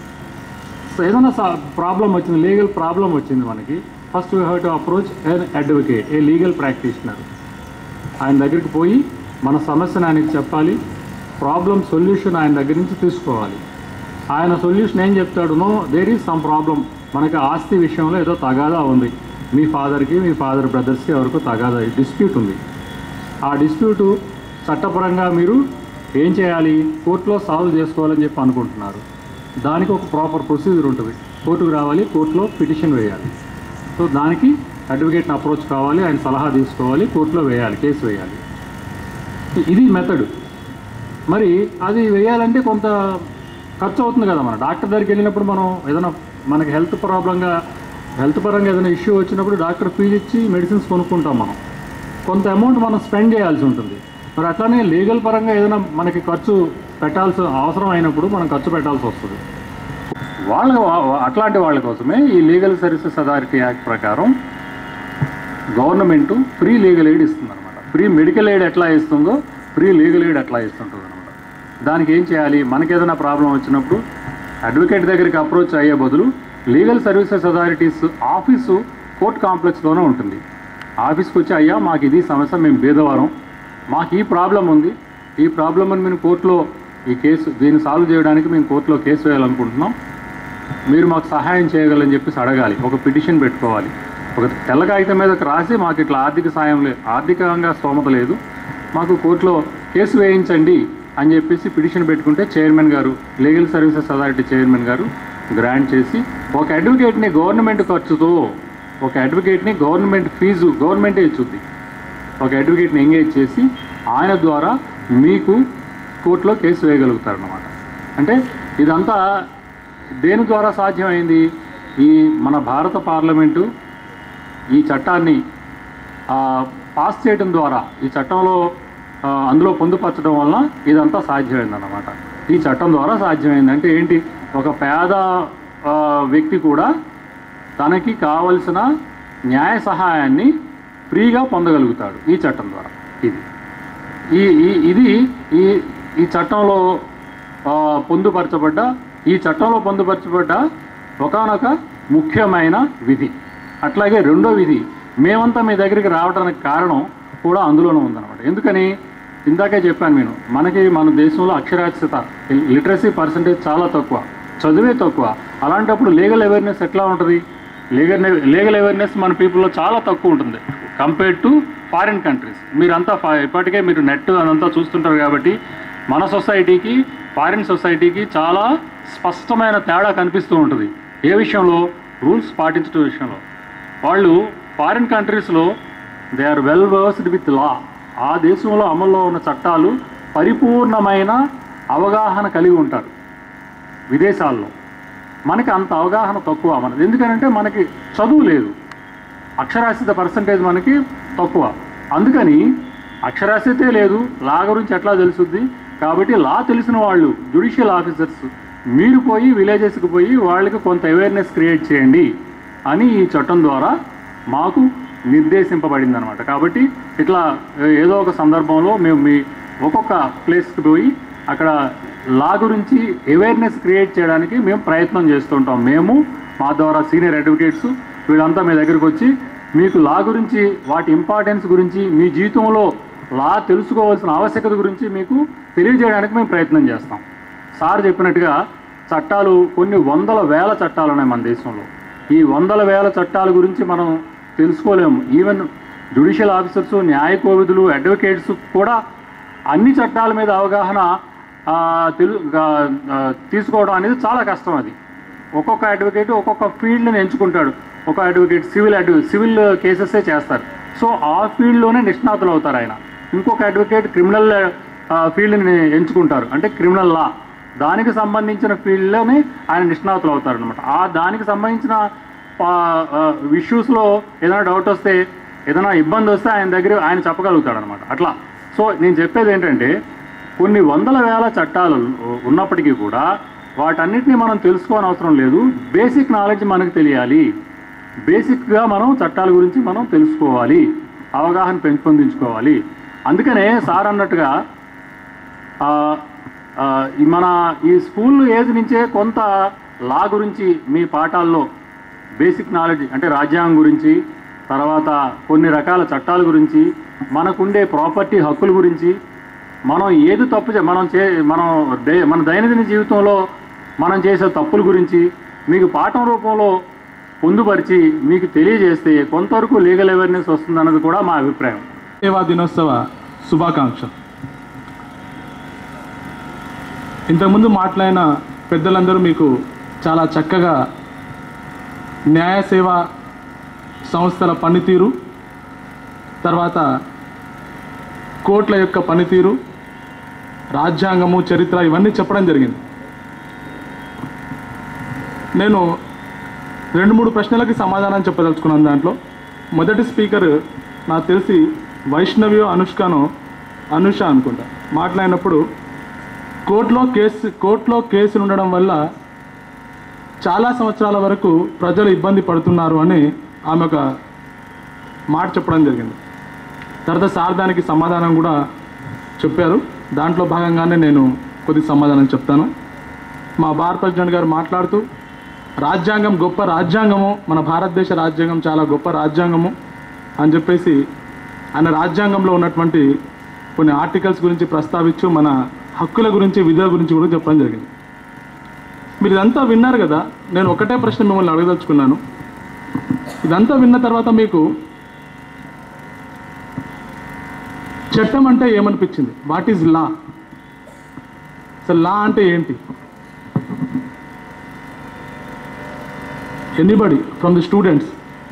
సో ఏదైనా ప్రాబ్లం వచ్చింది లీగల్ ప్రాబ్లం వచ్చింది మనకి first we have to approach an advocate a legal practitioner ఆయన దగ్గరికి పోయి మన సమస్యను ఆయనకి చెప్పాలి ప్రాబ్లం సొల్యూషన్ ఆయన దగ్గర నుంచి తీసుకోవాలి ఆయన సొల్యూషన్ ఏం చెప్తాడు no there is some problem మనకి ఆస్తి విషయంలో ఏదో తగాదా ఉంది మీ ఫాదర్కి మీ ఫాదర్ బ్రదర్స్కి ఎవరికో తగాదా డిస్ప్యూట్ ఉంది ఆ డిస్ప్యూటు చట్టపరంగా మీరు ఏం చేయాలి కోర్టులో సాల్వ్ చేసుకోవాలని చెప్పి అనుకుంటున్నారు దానికి ఒక ప్రాపర్ ప్రొసీజర్ ఉంటుంది కోర్టుకు రావాలి కోర్టులో పిటిషన్ వేయాలి సో దానికి అడ్వకేట్ని అప్రోచ్ కావాలి ఆయన సలహా తీసుకోవాలి కోర్టులో వేయాలి కేసు వేయాలి ఇది మెథడ్ మరి అది వేయాలంటే కొంత ఖర్చు అవుతుంది కదా మన డాక్టర్ దగ్గరికి వెళ్ళినప్పుడు మనం ఏదైనా మనకి హెల్త్ ప్రాబ్లంగా హెల్త్ పరంగా ఏదైనా ఇష్యూ వచ్చినప్పుడు డాక్టర్ ఫీజు ఇచ్చి మెడిసిన్స్ కొనుక్కుంటాం మనం కొంత అమౌంట్ మనం స్పెండ్ చేయాల్సి ఉంటుంది మరి అట్లానే లీగల్ పరంగా ఏదైనా మనకి ఖర్చు పెట్టాల్సి అవసరం అయినప్పుడు మనం ఖర్చు పెట్టాల్సి వస్తుంది వాళ్ళ వా- అట్లాంటి వాళ్ళ కోసమే ఈ లీగల్ సర్వీసెస్ అథారిటీ యాక్ట్ ప్రకారం గవర్నమెంట్ ఫ్రీ లీగల్ ఎయిడ్ ఇస్తుంది అనమాట ఫ్రీ మెడికల్ ఎయిడ్ ఎట్లా ఇస్తుందో ఫ్రీ లీగల్ ఎయిడ్ ఎట్లా ఇస్తుంటుంది అనమాట దానికి ఏం చేయాలి మనకి ఏదైనా ప్రాబ్లం వచ్చినప్పుడు అడ్వకేట్ దగ్గరికి అప్రోచ్ అయ్యే బదులు legal services authorities office court కాంప్లెక్స్లోనే ఉంటుంది ఆఫీస్కి వచ్చి అయ్యా మాకు ఇది సమస్య మేము బేదవారం మాకు ఈ ప్రాబ్లం ఉంది ఈ ప్రాబ్లం అని మేము కోర్టులో ఈ కేసు దీన్ని సాల్వ్ చేయడానికి మేము కోర్టులో కేసు వేయాలనుకుంటున్నాం మీరు మాకు సహాయం చేయగలని చెప్పేసి అడగాలి ఒక పిటిషన్ పెట్టుకోవాలి ఒక తెల్ల కాగితం మీద రాసి మాకు ఇట్లా ఆర్థిక సాయం లేదు ఆర్థికంగా స్తోమత లేదు మాకు కోర్టులో కేసు వేయించండి అని చెప్పేసి పిటిషన్ పెట్టుకుంటే చైర్మన్ గారు లీగల్ సర్వీసెస్ అథారిటీ చైర్మన్ గారు గ్రాంట్ చేసి ఒక అడ్వకేట్ని గవర్నమెంట్ ఖర్చుతో ఒక అడ్వకేట్ని గవర్నమెంట్ ఫీజు గవర్నమెంటే ఇచ్చుద్ది ఒక అడ్వకేట్ని ఎంగేజ్ చేసి ఆయన ద్వారా మీకు కోర్టులో కేసు వేయగలుగుతారు అన్నమాట అంటే ఇదంతా దేని ద్వారా సాధ్యమైంది ఈ మన భారత పార్లమెంటు ఈ చట్టాన్ని ఆ, పాస్ చేయడం ద్వారా ఈ చట్టంలో ఆ, అందులో పొందుపరచడం వలన ఇదంతా సాధ్యమైందన్నమాట ఈ చట్టం ద్వారా సాధ్యమైంది అంటే ఏంటి ఒక పేద ఆ, వ్యక్తి కూడా తనకి కావలసిన న్యాయ సహాయాన్ని ఫ్రీగా పొందగలుగుతాడు ఈ చట్టం ద్వారా ఇది ఈ ఈ- ఇది ఈ ఈ చట్టంలో ఆ, పొందుపరచబడ్డ ఈ చట్టంలో పొందుపరచబడ్డ ఒకానొక ముఖ్యమైన విధి అట్లాగే రెండో విధి మేమంతా మీ దగ్గరికి రావడానికి కారణం కూడా అందులోనే ఉందన్నమాట ఎందుకని ఇందాకే చెప్పాను నేను మనకి మన దేశంలో అక్షరాస్యత లిటరసీ పర్సంటేజ్ చాలా తక్కువ చదువే తక్కువ అలాంటప్పుడు లీగల్ అవేర్నెస్ ఎట్లా ఉంటుంది లీగల్ లీగల్ అవేర్నెస్ మన పీపుల్లో చాలా తక్కువ ఉంటుంది కంపేర్డ్ టు ఫారిన్ కంట్రీస్ మీరంతా ఫా- ఇప్పటికే మీరు నెట్ అదంతా చూస్తుంటారు కాబట్టి మన సొసైటీకి ఫారిన్ సొసైటీకి చాలా స్పష్టమైన తేడా కనిపిస్తూ ఉంటుంది ఏ విషయంలో రూల్స్ పాటించడం విషయంలో వాళ్ళు ఫారిన్ కంట్రీస్లో they are well versed with law ఆ దేశంలో అమల్లో ఉన్న చట్టాలు పరిపూర్ణమైన అవగాహన కలిగి ఉంటారు విదేశాల్లో మనకి అంత అవగాహన తక్కువ మనది ఎందుకనంటే మనకి చదువు లేదు అక్షరాస్యత పర్సంటేజ్ మనకి తక్కువ అందుకని అక్షరాస్యతే లేదు లా గురించి ఎట్లా తెలుసుద్ది కాబట్టి లా తెలిసిన వాళ్ళు జుడిషియల్ ఆఫీసర్స్ మీరు పోయి విలేజెస్కి పోయి వాళ్ళకి కొంత అవేర్నెస్ క్రియేట్ చేయండి అని ఈ చట్టం ద్వారా మాకు నిర్దేశింపబడింది అనమాట కాబట్టి ఇట్లా ఏదో ఒక సందర్భంలో మేము మీ ఒక్కొక్క ప్లేస్కి పోయి అక్కడ లా గురించి అవేర్నెస్ క్రియేట్ చేయడానికి మేము ప్రయత్నం చేస్తుంటాం మేము మా ద్వారా సీనియర్ అడ్వకేట్స్ వీళ్ళంతా మీ దగ్గరికి వచ్చి మీకు లా గురించి వాటి ఇంపార్టెన్స్ గురించి మీ జీవితంలో లా తెలుసుకోవాల్సిన ఆవశ్యకత గురించి మీకు తెలియజేయడానికి మేము ప్రయత్నం చేస్తాం సార్ చెప్పినట్టుగా చట్టాలు కొన్ని వందల వేల చట్టాలు ఉన్నాయి మన దేశంలో ఈ వందల వేల చట్టాల గురించి మనం తెలుసుకోలేము ఈవెన్ జ్యుడిషియల్ ఆఫీసర్స్ న్యాయ కోవిదులు అడ్వకేట్స్ కూడా అన్ని చట్టాల మీద అవగాహన ఆ, తెలు గా- ఆ, తీసుకోవడం అనేది చాలా కష్టం అది ఒక్కొక్క అడ్వకేట్ ఒక్కొక్క ఫీల్డ్ని ఎంచుకుంటాడు ఒక అడ్వకేట్ సివిల్ అడ్వ సివిల్ కేసెసే చేస్తారు సో ఆ ఫీల్డ్లోనే నిష్ణాతులు అవుతారు ఆయన ఇంకొక అడ్వకేట్ క్రిమినల్ ఫీల్డ్ని ఎంచుకుంటారు అంటే క్రిమినల్ లా దానికి సంబంధించిన ఫీల్డ్లోనే ఆయన నిష్ణాతులు అవుతారు అనమాట ఆ దానికి సంబంధించిన ఇష్యూస్లో ఏదైనా డౌట్ వస్తే ఏదైనా ఇబ్బంది వస్తే ఆయన దగ్గర ఆయన చెప్పగలుగుతాడు అనమాట అట్లా సో నేను చెప్పేది ఏంటంటే కొన్ని వందల వేల చట్టాలు ఉన్నప్పటికీ కూడా వాటన్నిటిని మనం తెలుసుకోని అవసరం లేదు బేసిక్ నాలెడ్జ్ మనకు తెలియాలి బేసిక్గా మనం చట్టాల గురించి మనం తెలుసుకోవాలి అవగాహన పెంపొందించుకోవాలి అందుకనే సార్ అన్నట్టుగా ఆ, ఆ, ఈ మన ఈ స్కూల్ ఏజ్ నుంచే కొంత లా గురించి మీ పాఠాల్లో బేసిక్ నాలెడ్జ్ అంటే రాజ్యాంగం గురించి తర్వాత కొన్ని రకాల చట్టాల గురించి మనకుండే ప్రాపర్టీ హక్కుల గురించి మనం ఏది తప్పు చే- మనం చే మనం డే మన దైనందిన జీవితంలో మనం చేసే తప్పుల గురించి మీకు పాఠం రూపంలో పొందుపరిచి మీకు తెలియజేస్తే కొంతవరకు లీగల్ అవేర్నెస్ వస్తుందన్నది కూడా మా అభిప్రాయం సేవా దినోత్సవ శుభాకాంక్షలు ఇంతకుముందు మాట్లాడిన పెద్దలందరూ మీకు చాలా చక్కగా న్యాయ సేవా సంస్థల పనితీరు తర్వాత కోర్టుల యొక్క పనితీరు రాజ్యాంగము చరిత్ర ఇవన్నీ చెప్పడం జరిగింది నేను రెండు మూడు ప్రశ్నలకి సమాధానం చెప్పదలుచుకున్నాను దాంట్లో మొదటి స్పీకర్ నాకు తెలిసి వైష్ణవియో అనుష్కనో అనుష అనుకుంటా మాట్లాడినప్పుడు కోర్టులో కేసు కోర్టులో కేసులు ఉండడం వల్ల చాలా సంవత్సరాల వరకు ప్రజలు ఇబ్బంది పడుతున్నారు అని ఆమె ఒక మాట చెప్పడం జరిగింది తర్వాత సార్ దానికి సమాధానం కూడా చెప్పారు దాంట్లో భాగంగానే నేను కొద్ది సమాధానం చెప్తాను మా బార్ ప్రెసిడెంట్ గారు మాట్లాడుతూ రాజ్యాంగం గొప్ప రాజ్యాంగము మన భారతదేశ రాజ్యాంగం చాలా గొప్ప రాజ్యాంగము అని చెప్పేసి ఆయన రాజ్యాంగంలో ఉన్నటువంటి కొన్ని ఆర్టికల్స్ గురించి ప్రస్తావించు మన హక్కుల గురించి విధుల గురించి కూడా చెప్పడం జరిగింది మీరు ఇదంతా విన్నారు కదా నేను ఒకటే ప్రశ్న మిమ్మల్ని అడగదలుచుకున్నాను ఇదంతా విన్న తర్వాత మీకు చట్టం అంటే ఏమనిపించింది వాట్ ఈజ్ లా అసలు లా అంటే ఏంటి ఎనీబడి ఫ్రమ్ ది స్టూడెంట్స్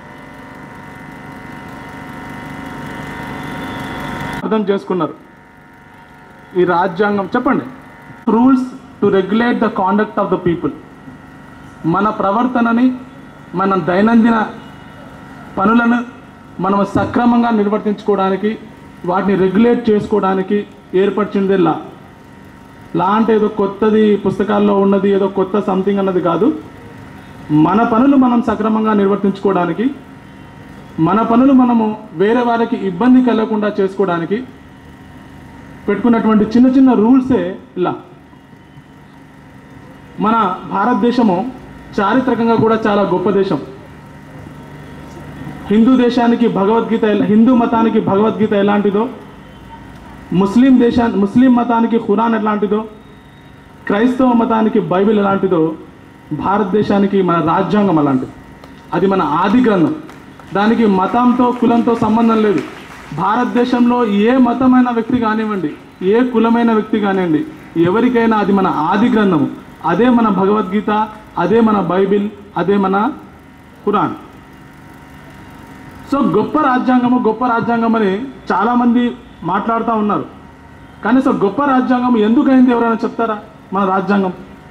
అర్థం చేసుకున్నారు ఈ రాజ్యాంగం చెప్పండి rules to regulate the conduct of the people మన ప్రవర్తనని మన దైనందిన పనులను మనం సక్రమంగా నిర్వర్తించుకోవడానికి వాటిని రెగ్యులేట్ చేసుకోవడానికి ఏర్పరిచింది లా లా అంటే ఏదో కొత్తది పుస్తకాల్లో ఉన్నది ఏదో కొత్త సంథింగ్ అన్నది కాదు మన పనులు మనం సక్రమంగా నిర్వర్తించుకోవడానికి మన పనులు మనము వేరే వారికి ఇబ్బంది కలగకుండా చేసుకోవడానికి పెట్టుకున్నటువంటి చిన్న చిన్న రూల్సే ఇలా మన భారతదేశము చారిత్రకంగా కూడా చాలా గొప్ప దేశం హిందూ దేశానికి భగవద్గీత ఎలా- హిందూ మతానికి భగవద్గీత ఎలాంటిదో ముస్లిం దేశా ముస్లిం మతానికి ఖురాన్ ఎలాంటిదో క్రైస్తవ మతానికి బైబిల్ ఎలాంటిదో భారతదేశానికి మన రాజ్యాంగం అలాంటిది అది మన ఆది గ్రంథం దానికి మతంతో కులంతో సంబంధం లేదు భారతదేశంలో ఏ మతమైన వ్యక్తి కానివ్వండి ఏ కులమైన వ్యక్తి కానివ్వండి ఎవరికైనా అది మన ఆది గ్రంథము అదే మన భగవద్గీత అదే మన బైబిల్ అదే మన ఖురాన్ సో గొప్ప రాజ్యాంగము గొప్ప రాజ్యాంగం అని చాలామంది మాట్లాడుతూ ఉన్నారు కానీ సో గొప్ప రాజ్యాంగం ఎందుకైంది ఎవరైనా చెప్తారా మన రాజ్యాంగం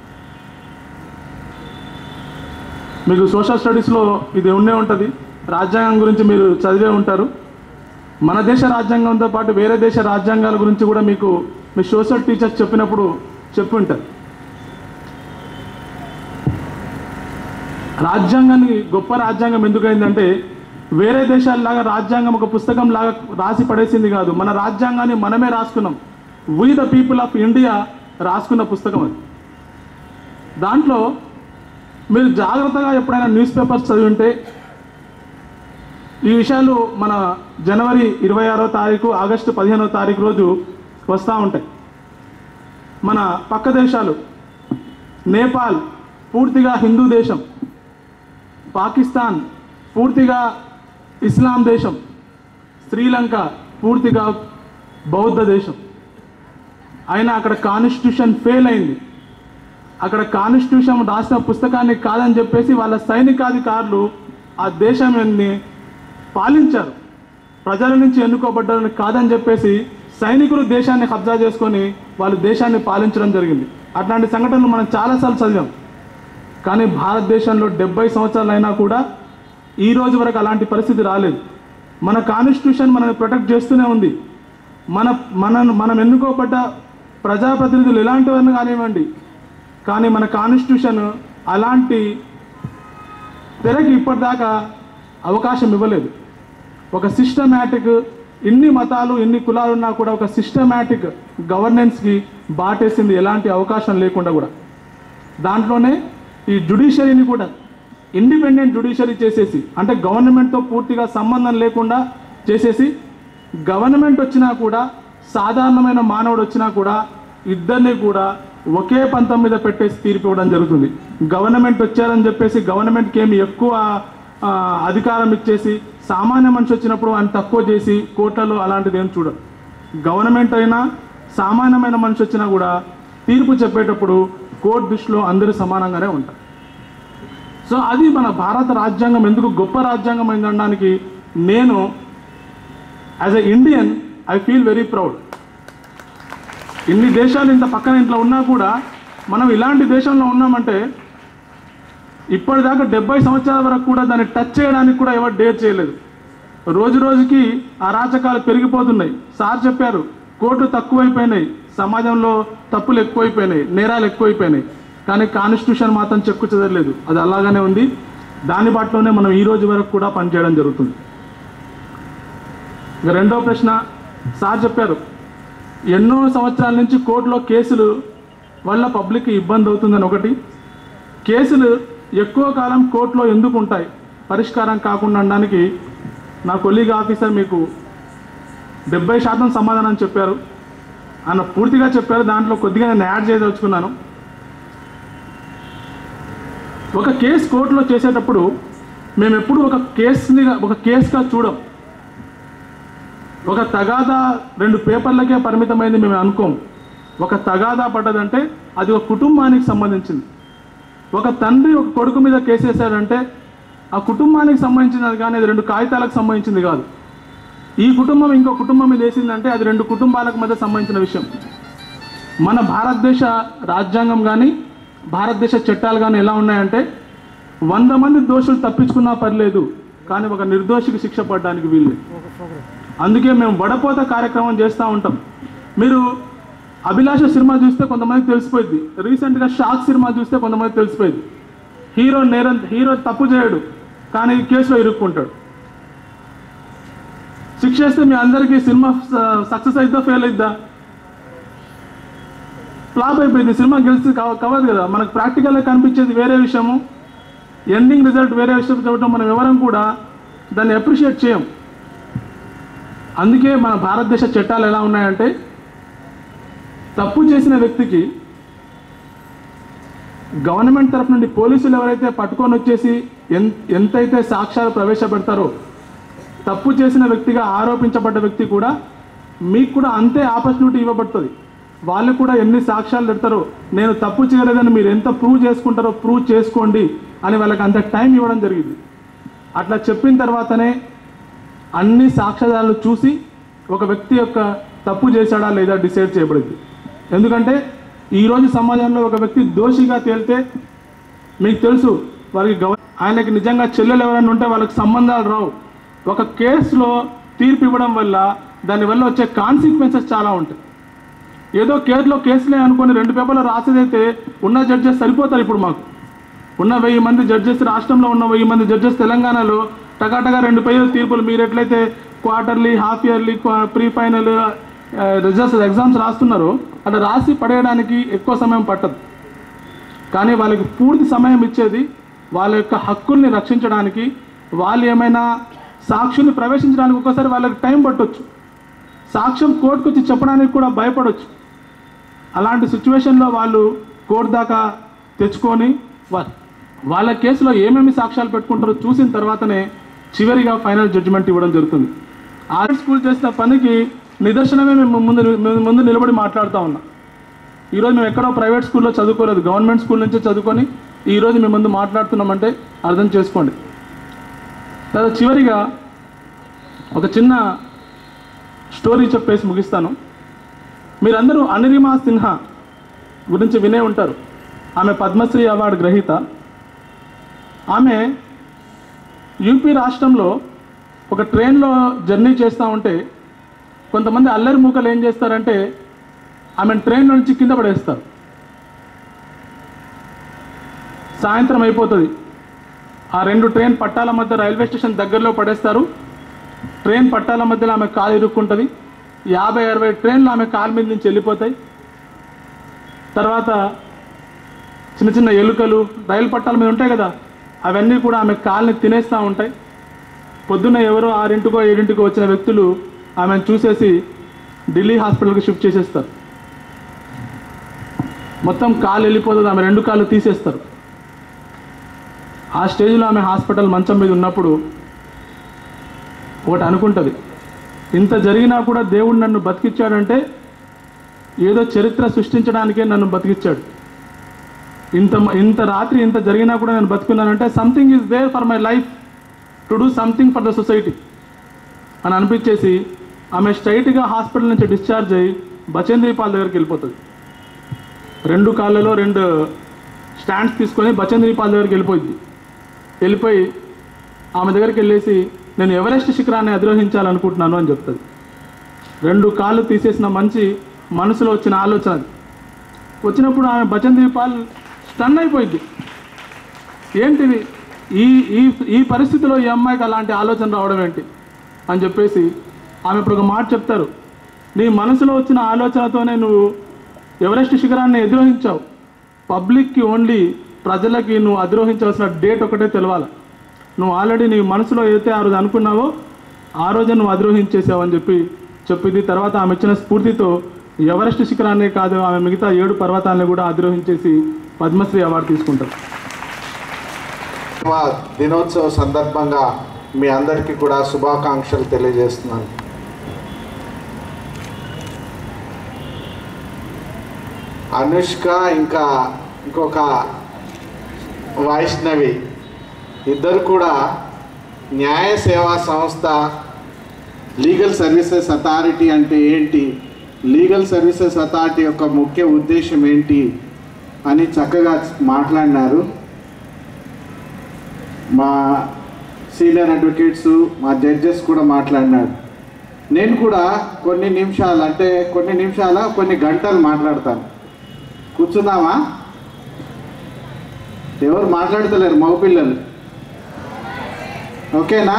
మీకు సోషల్ స్టడీస్లో ఇది ఉండే ఉంటుంది రాజ్యాంగం గురించి మీరు చదివే ఉంటారు మన దేశ రాజ్యాంగంతో పాటు వేరే దేశ రాజ్యాంగాల గురించి కూడా మీకు మీ సోషల్ టీచర్స్ చెప్పినప్పుడు చెప్పి ఉంటారు రాజ్యాంగానికి గొప్ప రాజ్యాంగం ఎందుకైందంటే వేరే దేశాల్లాగా రాజ్యాంగం ఒక పుస్తకం లాగా రాసి పడేసింది కాదు మన రాజ్యాంగాన్ని మనమే రాసుకున్నాం we the people of India రాసుకున్న పుస్తకం అది దాంట్లో మీరు జాగ్రత్తగా ఎప్పుడైనా న్యూస్ పేపర్స్ చదివి ఉంటే ఈ విషయాలు మన జనవరి ఇరవై ఆరో తారీఖు ఆగస్టు పదిహేనో తారీఖు రోజు వస్తూ ఉంటాయి మన పక్క దేశాలు నేపాల్ పూర్తిగా హిందూ దేశం పాకిస్తాన్ పూర్తిగా ఇస్లాం దేశం శ్రీలంక పూర్తిగా బౌద్ధ దేశం అయినా అక్కడ కాన్స్టిట్యూషన్ ఫెయిల్ అయింది అక్కడ కాన్స్టిట్యూషన్ రాసిన పుస్తకాన్ని కాదని చెప్పేసి వాళ్ళ సైనికాధికారులు ఆ దేశాన్ని పాలించారు ప్రజల నుంచి ఎన్నుకోబడ్డారని కాదని చెప్పేసి సైనికులు దేశాన్ని కబ్జా చేసుకొని వాళ్ళు దేశాన్ని పాలించడం జరిగింది అట్లాంటి సంఘటనలు మనం చాలాసార్లు చదివాం కానీ భారతదేశంలో డెబ్బై సంవత్సరాలు అయినా కూడా ఈ రోజు వరకు అలాంటి పరిస్థితి రాలేదు మన కాన్స్టిట్యూషన్ మనల్ని ప్రొటెక్ట్ చేస్తూనే ఉంది మన మన మనం ఎన్నుకోబడ్డ ప్రజాప్రతినిధులు ఎలాంటివన్నీ కానివ్వండి కానీ మన కాన్స్టిట్యూషన్ అలాంటి తెరకి ఇప్పటిదాకా అవకాశం ఇవ్వలేదు ఒక సిస్టమేటిక్ ఇన్ని మతాలు ఇన్ని కులాలు ఉన్నా కూడా ఒక సిస్టమేటిక్ గవర్నెన్స్కి బాటేసింది ఎలాంటి అవకాశం లేకుండా కూడా దాంట్లోనే ఈ జుడిషియరీని కూడా ఇండిపెండెంట్ జుడిషియరీ చేసేసి అంటే గవర్నమెంట్తో పూర్తిగా సంబంధం లేకుండా చేసేసి గవర్నమెంట్ వచ్చినా కూడా సాధారణమైన మానవుడు వచ్చినా కూడా ఇద్దరిని కూడా ఒకే పంతం మీద పెట్టేసి తీర్పు ఇవ్వడం జరుగుతుంది గవర్నమెంట్ వచ్చారని చెప్పేసి గవర్నమెంట్కి ఏమి ఎక్కువ ఆ, అధికారం ఇచ్చేసి సామాన్య మనిషి వచ్చినప్పుడు ఆయన తక్కువ చేసి కోర్టులలో అలాంటిది ఏం చూడరు గవర్నమెంట్ అయినా సామాన్యమైన మనిషి వచ్చినా కూడా తీర్పు చెప్పేటప్పుడు కోర్టు దృష్టిలో అందరూ సమానంగానే ఉంటారు సో అది మన భారత రాజ్యాంగం ఎందుకు గొప్ప రాజ్యాంగం అయిందనడానికి నేను as a Indian I feel very proud ఇన్ని దేశాలు ఇంత పక్కన ఇంట్లో ఉన్నా కూడా మనం ఇలాంటి దేశంలో ఉన్నామంటే ఇప్పటిదాకా డెబ్బై సంవత్సరాల వరకు కూడా దాన్ని టచ్ చేయడానికి కూడా ఎవరు డేర్ చేయలేదు రోజు రోజుకి అరాచకాలు పెరిగిపోతున్నాయి సార్ చెప్పారు కోర్టు తక్కువైపోయినాయి సమాజంలో తప్పులు ఎక్కువైపోయినాయి నేరాలు ఎక్కువైపోయినాయి కానీ కాన్స్టిట్యూషన్ మాత్రం చెక్కు చెదరలేదు అది అలాగానే ఉంది దాని బాటలోనే మనం ఈ రోజు వరకు కూడా పనిచేయడం జరుగుతుంది ఇక రెండో ప్రశ్న సార్ చెప్పారు ఎన్నో సంవత్సరాల నుంచి కోర్టులో కేసులు వల్ల పబ్లిక్కి ఇబ్బంది అవుతుందని ఒకటి కేసులు ఎక్కువ కాలం కోర్టులో ఎందుకు ఉంటాయి పరిష్కారం కాకుండా ఉండడానికి నా కొలీగ్ ఆఫీసర్ మీకు డెబ్బై శాతం సమాధానం చెప్పారు ఆయన పూర్తిగా చెప్పారు దాంట్లో కొద్దిగా నేను యాడ్ చేయదలుచుకున్నాను ఒక కేసు కోర్టులో చేసేటప్పుడు మేము ఎప్పుడు ఒక కేసుని ఒక కేసుగా చూడం ఒక తగాదా రెండు పేపర్లకే పరిమితమైంది మేము అనుకోం ఒక తగాదా పడ్డదంటే అది ఒక కుటుంబానికి సంబంధించింది ఒక తండ్రి ఒక కొడుకు మీద కేసు వేశాడంటే ఆ కుటుంబానికి సంబంధించినది కానీ అది రెండు కాగితాలకు సంబంధించింది కాదు ఈ కుటుంబం ఇంకో కుటుంబం మీద వేసిందంటే అది రెండు కుటుంబాలకు మధ్య సంబంధించిన విషయం మన భారతదేశ రాజ్యాంగం కానీ భారతదేశ చట్టాలు కానీ ఎలా ఉన్నాయంటే వంద మంది దోషులు తప్పించుకున్నా పర్లేదు కానీ ఒక నిర్దోషికి శిక్ష పడడానికి వీలు అందుకే మేము వడపోత కార్యక్రమం చేస్తూ ఉంటాం మీరు అభిలాష సినిమా చూస్తే కొంతమందికి తెలిసిపోయింది రీసెంట్గా షాక్ సినిమా చూస్తే కొంతమందికి తెలిసిపోయింది హీరో నేరం హీరో తప్పు చేయడు కానీ కేసులో ఇరుక్కుంటాడు శిక్ష వేస్తే మీ అందరికీ సినిమా సక్సెస్ అయిద్దా ఫెయిల్ అయిద్దా ఫ్లాప్ అయిపోయింది సినిమా గెలిచి కవ- కవదు కదా మనకు ప్రాక్టికల్గా కనిపించేది వేరే విషయము ఎండింగ్ రిజల్ట్ వేరే విషయం చూడటం మనం ఎవరం కూడా దాన్ని అప్రిషియేట్ చేయం అందుకే మన భారతదేశ చట్టాలు ఎలా ఉన్నాయంటే తప్పు చేసిన వ్యక్తికి గవర్నమెంట్ తరఫు నుండి పోలీసులు ఎవరైతే పట్టుకొని వచ్చేసి ఎన్ ఎంతైతే సాక్ష్యాలు ప్రవేశపెడతారో తప్పు చేసిన వ్యక్తిగా ఆరోపించబడ్డ వ్యక్తి కూడా మీకు కూడా అంతే ఆపర్చునిటీ ఇవ్వబడుతుంది వాళ్ళు కూడా ఎన్ని సాక్ష్యాలు పెడతారో నేను తప్పు చేయలేదని మీరు ఎంత ప్రూవ్ చేసుకుంటారో ప్రూవ్ చేసుకోండి అని వాళ్ళకి అంత టైం ఇవ్వడం జరిగింది అట్లా చెప్పిన తర్వాతనే అన్ని సాక్ష్యాధారాలు చూసి ఒక వ్యక్తి యొక్క తప్పు చేశాడా లేదా డిసైడ్ చేయబడింది ఎందుకంటే ఈరోజు సమాజంలో ఒక వ్యక్తి దోషిగా తేలితే మీకు తెలుసు వారికి గవ ఆయనకి నిజంగా చెల్లెలు ఎవరైనా ఉంటే వాళ్ళకి సంబంధాలు రావు ఒక కేసులో తీర్పు ఇవ్వడం వల్ల దానివల్ల వచ్చే కాన్సిక్వెన్సెస్ చాలా ఉంటాయి ఏదో కేసులో కేసులే అనుకొని రెండు పేపర్లు రాసేదైతే ఉన్న జడ్జెస్ సరిపోతారు ఇప్పుడు మాకు ఉన్న వెయ్యి మంది జడ్జెస్ రాష్ట్రంలో ఉన్న వెయ్యి మంది జడ్జెస్ తెలంగాణలో టకాటగా రెండు పేజీల తీర్పులు మీరు ఎట్లయితే quarterly half yearly pre final results exams రాస్తున్నారో అట్లా రాసి పడేయడానికి ఎక్కువ సమయం పట్టదు కానీ వాళ్ళకి పూర్తి సమయం ఇచ్చేది వాళ్ళ యొక్క హక్కుల్ని రక్షించడానికి వాళ్ళు ఏమైనా సాక్షుల్ని ప్రవేశించడానికి ఒక్కోసారి వాళ్ళకి టైం పట్టొచ్చు సాక్ష్యం కోర్టుకు వచ్చి చెప్పడానికి కూడా భయపడవచ్చు అలాంటి సిచ్యువేషన్లో వాళ్ళు కోర్టు దాకా తెచ్చుకొని వా- వాళ్ళ కేసులో ఏమేమి సాక్ష్యాలు పెట్టుకుంటారో చూసిన తర్వాతనే చివరిగా ఫైనల్ జడ్జిమెంట్ ఇవ్వడం జరుగుతుంది ఆర్ట్ స్కూల్ చేసిన పనికి నిదర్శనమే మేము ముందు మేము ముందు నిలబడి మాట్లాడుతూ ఉన్నాం ఈరోజు మేము ఎక్కడో ప్రైవేట్ స్కూల్లో చదువుకోలేదు గవర్నమెంట్ స్కూల్ నుంచే చదువుకొని ఈరోజు మేము ముందు మాట్లాడుతున్నామంటే అర్థం చేసుకోండి తర్వాత చివరిగా ఒక చిన్న స్టోరీ చెప్పేసి ముగిస్తాను మీరందరూ అనిరిమా సిన్హా గురించి వినే ఉంటారు ఆమె పద్మశ్రీ అవార్డు గ్రహీత ఆమె యూపీ రాష్ట్రంలో ఒక ట్రైన్లో జర్నీ చేస్తూ ఉంటే కొంతమంది అల్లరి మూకలు ఏం చేస్తారంటే ఆమెను ట్రైన్ నుంచి కింద పడేస్తారు సాయంత్రం అయిపోతుంది ఆ రెండు ట్రైన్ పట్టాల మధ్య రైల్వే స్టేషన్ దగ్గరలో పడేస్తారు ట్రైన్ పట్టాల మధ్యలో ఆమె కాలు ఇరుక్కుంటుంది యాభై అరవై ట్రైన్లు ఆమె కాలు మీద నుంచి వెళ్ళిపోతాయి తర్వాత చిన్న చిన్న ఎలుకలు రైలు పట్టాల మీద ఉంటాయి కదా అవన్నీ కూడా ఆమె కాళ్ళని తినేస్తూ ఉంటాయి పొద్దున్న ఎవరో ఆరింటికో ఏడింటికో వచ్చిన వ్యక్తులు ఆమెను చూసేసి ఢిల్లీ హాస్పిటల్కి షిఫ్ట్ చేసేస్తారు మొత్తం కాలు వెళ్ళిపోతుంది ఆమె రెండు కాళ్ళు తీసేస్తారు ఆ స్టేజ్లో ఆమె హాస్పిటల్ మంచం మీద ఉన్నప్పుడు ఒకటి అనుకుంటుంది ఇంత జరిగినా కూడా దేవుడు నన్ను బతికిచ్చాడంటే ఏదో చరిత్ర సృష్టించడానికే నన్ను బతికిచ్చాడు ఇంత ఇంత రాత్రి ఇంత జరిగినా కూడా నేను బతుకున్నానంటే something is there for my life to do something for the society అని అనిపించేసి ఆమె స్ట్రైట్గా హాస్పిటల్ నుంచి డిశ్చార్జ్ అయ్యి బచేంద్రి పాల్ దగ్గరికి వెళ్ళిపోతుంది రెండు కాళ్ళలో రెండు స్టాండ్స్ తీసుకొని బచేంద్రి పాల్ దగ్గరికి వెళ్ళిపోయింది వెళ్ళిపోయి ఆమె దగ్గరికి వెళ్ళేసి నేను ఎవరెస్ట్ శిఖరాన్ని అధిరోహించాలనుకుంటున్నాను అని చెప్తుంది రెండు కాళ్ళు తీసేసిన మంచి మనసులో వచ్చిన ఆలోచన అది. వచ్చినప్పుడు ఆమె బచంద్రి పాల్ స్టన్ అయిపోయింది ఏంటిది ఈ ఈ ఈ పరిస్థితిలో ఈ అమ్మాయికి అలాంటి ఆలోచన రావడం ఏంటి అని చెప్పేసి ఆమె ఇప్పుడు ఒక మాట చెప్తారు నీ మనసులో వచ్చిన ఆలోచనతోనే నువ్వు ఎవరెస్ట్ శిఖరాన్ని అధిరోహించావు పబ్లిక్కి ఓన్లీ ప్రజలకి నువ్వు అధిరోహించవలసిన డేట్ ఒకటే తెలవాలి నువ్వు ఆల్రెడీ నీ మనసులో ఏదైతే ఆ రోజు అనుకున్నావో ఆ రోజే నువ్వు అధిరోహించేసావు అని చెప్పి చెప్పింది తర్వాత ఆమె ఇచ్చిన స్ఫూర్తితో ఎవరెస్ట్ శిఖరాన్నే కాదు ఆమె మిగతా ఏడు పర్వతాలను కూడా అధిరోహించేసి పద్మశ్రీ అవార్డు తీసుకుంటారు మా దినోత్సవ సందర్భంగా మీ అందరికీ కూడా శుభాకాంక్షలు తెలియజేస్తున్నాను అనుష్క ఇంకా ఇంకొక వైష్ణవి ఇద్దరు కూడా న్యాయ సేవా సంస్థ లీగల్ సర్వీసెస్ అథారిటీ అంటే ఏంటి లీగల్ సర్వీసెస్ అథారిటీ యొక్క ముఖ్య ఉద్దేశం ఏంటి అని చక్కగా మాట్లాడినారు మా సీనియర్ అడ్వకేట్స్ మా జడ్జెస్ కూడా మాట్లాడినారు నేను కూడా కొన్ని నిమిషాలు అంటే కొన్ని నిమిషాల కొన్ని గంటలు మాట్లాడతాను కూర్చుందామా ఎవరు మాట్లాడతలేరు మగపిల్లలు ఓకేనా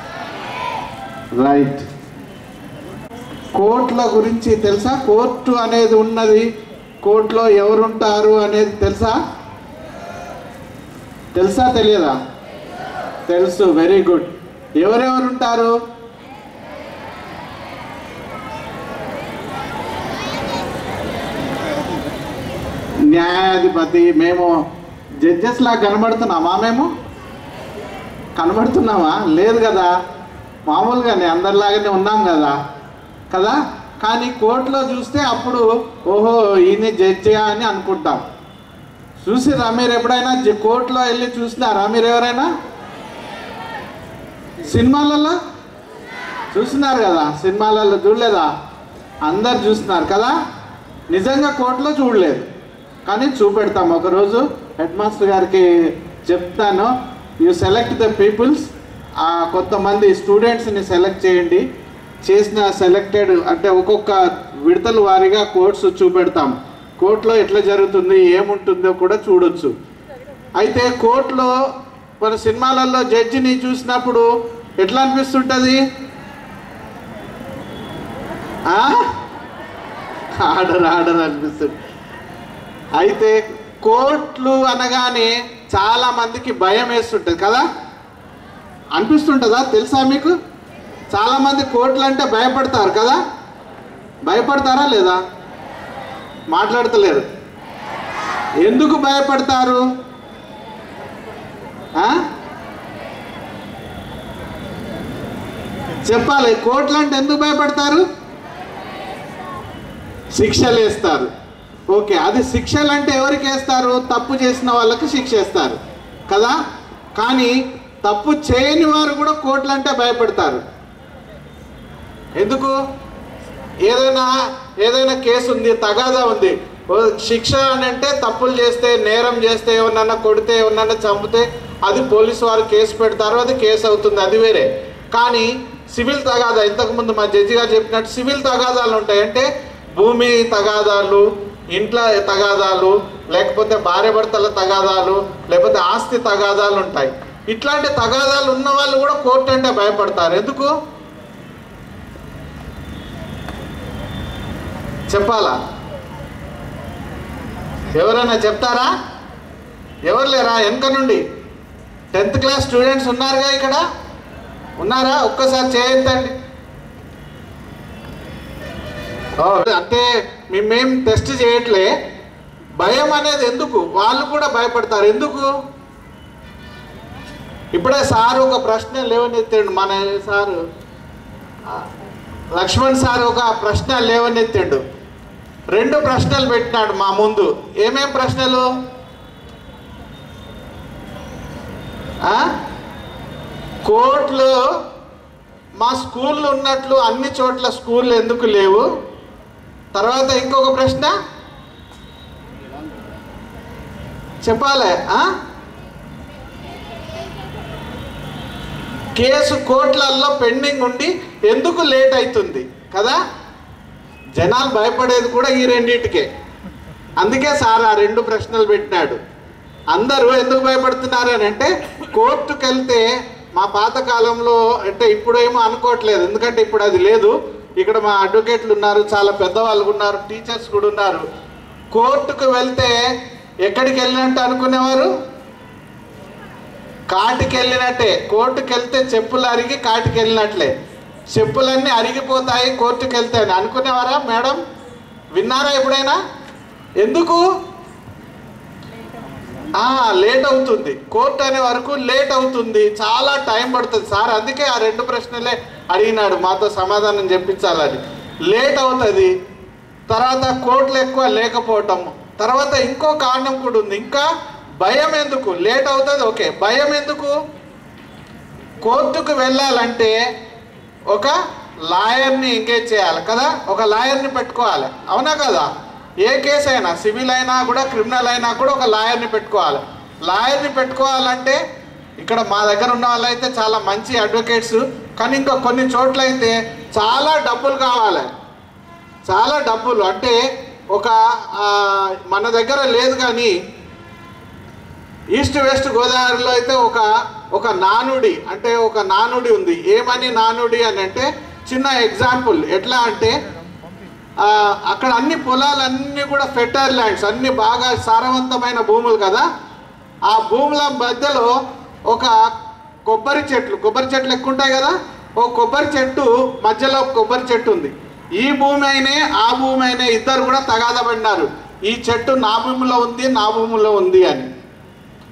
రైట్ కోర్టుల గురించి తెలుసా కోర్టు అనేది ఉన్నది కోర్టులో ఎవరుంటారు అనేది తెలుసా తెలుసా తెలియదా తెలుసు వెరీ గుడ్ ఎవరెవరు ఉంటారు న్యాయాధిపతి మేము జడ్జెస్ లా కనబడుతున్నామా మేము కనబడుతున్నామా లేదు కదా మామూలుగానే అందరిలాగానే ఉన్నాం కదా కదా కానీ కోర్టులో చూస్తే అప్పుడు ఓహో ఈయన జడ్జియా అని అనుకుంటాం చూసిరా మీరు ఎప్పుడైనా జ- కోర్టులో వెళ్ళి చూసినారా మీరు ఎవరైనా సినిమాలలో చూస్తున్నారు కదా సినిమాలలో చూడలేదా అందరు చూస్తున్నారు కదా నిజంగా కోర్టులో చూడలేదు కానీ చూపెడతాం ఒకరోజు హెడ్ మాస్టర్ గారికి చెప్తాను యూ సెలెక్ట్ ద పీపుల్స్ ఆ కొంతమంది స్టూడెంట్స్ని సెలెక్ట్ చేయండి చేసిన సెలెక్టెడ్ అంటే ఒక్కొక్క విడతల వారీగా కోర్ట్స్ చూపెడతాం కోర్టులో ఎట్లా జరుగుతుంది ఏముంటుందో కూడా చూడొచ్చు అయితే కోర్టులో మన సినిమాలలో జడ్జిని చూసినప్పుడు ఎట్లా అనిపిస్తుంటుంది ఆ? ఆర్డర్ ఆర్డర్ అనిపిస్తుంది అయితే కోర్టులు అనగానే చాలా మందికి భయం వేస్తుంటుంది కదా అనిపిస్తుంటుందా తెలుసా మీకు చాలా మంది కోర్టులు అంటే భయపడతారు కదా భయపడతారా లేదా మాట్లాడతలేరు ఎందుకు భయపడతారు ఆ? చెప్పాలి కోర్టులు అంటే ఎందుకు భయపడతారు శిక్షలు వేస్తారు ఓకే అది శిక్షలు అంటే ఎవరికి వేస్తారు తప్పు చేసిన వాళ్ళకి శిక్ష వేస్తారు కదా కానీ తప్పు చేయని వారు కూడా కోర్టులు అంటే భయపడతారు ఎందుకు ఏదైనా ఏదైనా కేసు ఉంది తగాదా ఉంది ఓ శిక్ష అని అంటే తప్పులు చేస్తే నేరం చేస్తే ఎవరన్నా కొడితే ఎవరన్నా చంపితే అది పోలీసు వారు కేసు పెడతారు అది కేసు అవుతుంది అది వేరే కానీ సివిల్ తగాదా ఇంతకుముందు మా జడ్జి గారు చెప్పినట్టు సివిల్ తగాదాలు ఉంటాయి అంటే భూమి తగాదాలు ఇంట్లో తగాదాలు లేకపోతే భార్య భర్తల తగాదాలు లేకపోతే ఆస్తి తగాదాలు ఉంటాయి ఇట్లాంటి తగాదాలు ఉన్న వాళ్ళు కూడా కోర్టు అంటే భయపడతారు ఎందుకు చెప్పాలా ఎవరైనా చెప్తారా ఎవరు లేరా వెనక నుండి టెన్త్ క్లాస్ స్టూడెంట్స్ ఉన్నారుగా ఇక్కడ ఉన్నారా ఒక్కసారి చేయండి ఓ, అంటే మేమేం టెస్ట్ చేయట్లే భయం అనేది ఎందుకు వాళ్ళు కూడా భయపడతారు ఎందుకు ఇప్పుడే సార్ ఒక ప్రశ్న లేవనెత్తాడు మన సారు ఆ, లక్ష్మణ్ సార్ ఒక ప్రశ్న లేవనెత్తాడు రెండు ప్రశ్నలు పెట్టినాడు మా ముందు ఏమేం ప్రశ్నలు ఆ? కోర్టులో మా స్కూళ్ళు ఉన్నట్లు అన్ని చోట్ల స్కూళ్ళు ఎందుకు లేవు తర్వాత ఇంకొక ప్రశ్న చెప్పాలి ఆ? కేసు కోర్టులలో పెండింగ్ ఉండి ఎందుకు లేట్ అవుతుంది కదా జనాలు భయపడేది కూడా ఈ రెండింటికే అందుకే సార్ ఆ రెండు ప్రశ్నలు పెట్టినాడు అందరూ ఎందుకు భయపడుతున్నారు అని అంటే కోర్టుకు వెళ్తే మా పాత కాలంలో అంటే ఇప్పుడేమో అనుకోవట్లేదు ఎందుకంటే ఇప్పుడు అది లేదు ఇక్కడ మా అడ్వకేట్లు ఉన్నారు చాలా పెద్దవాళ్ళు ఉన్నారు టీచర్స్ కూడా ఉన్నారు కోర్టుకు వెళ్తే ఎక్కడికి వెళ్ళినట్టు అనుకునేవారు కాటికి వెళ్ళినట్టే కోర్టుకి వెళ్తే చెప్పులు అరిగి కాటికి వెళ్ళినట్లే చెప్పులన్నీ అరిగిపోతాయి కోర్టుకి వెళ్తే అని అనుకునేవారా మేడం విన్నారా ఎప్పుడైనా ఎందుకు ఆ, లేట్ అవుతుంది కోర్టు అనే వరకు లేట్ అవుతుంది చాలా టైం పడుతుంది సార్ అందుకే ఆ రెండు ప్రశ్నలే అడిగినాడు మాతో సమాధానం చెప్పించాలని లేట్ అవుతుంది తర్వాత కోర్టులు ఎక్కువ లేకపోవటం తర్వాత ఇంకో కారణం కూడా ఉంది ఇంకా భయం ఎందుకు లేట్ అవుతుంది ఓకే భయం ఎందుకు కోర్టుకు వెళ్ళాలంటే ఒక లాయర్ని ఎంగేజ్ చేయాలి కదా ఒక లాయర్ని పెట్టుకోవాలి అవునా కదా ఏ కేసు అయినా సివిల్ అయినా కూడా క్రిమినల్ అయినా కూడా ఒక లాయర్ని పెట్టుకోవాలి లాయర్ని పెట్టుకోవాలంటే ఇక్కడ మా దగ్గర ఉన్న వాళ్ళైతే చాలా మంచి అడ్వకేట్స్ కానీ ఇంకా కొన్ని చోట్ల అయితే చాలా డబ్బులు కావాలి చాలా డబ్బులు అంటే ఒక ఆ, మన దగ్గర లేదు కానీ ఈస్ట్ వెస్ట్ గోదావరిలో అయితే ఒక ఒక నానుడి అంటే ఒక నానుడి ఉంది ఏమని నానుడి అని అంటే చిన్న ఎగ్జాంపుల్ ఎట్లా అంటే ఆ, అక్కడ అన్ని పొలాలన్నీ కూడా ఫెర్టైల్ ల్యాండ్స్ అన్ని బాగా సారవంతమైన భూములు కదా ఆ భూముల మధ్యలో ఒక కొబ్బరి చెట్లు కొబ్బరి చెట్లు ఎక్కువ ఉంటాయి కదా ఓ కొబ్బరి చెట్టు మధ్యలో ఒక కొబ్బరి చెట్టు ఉంది ఈ భూమి అయినే ఆ భూమి అయినే ఇద్దరు కూడా తగాదపడినారు ఈ చెట్టు నా భూమిలో ఉంది నా భూమిలో ఉంది అని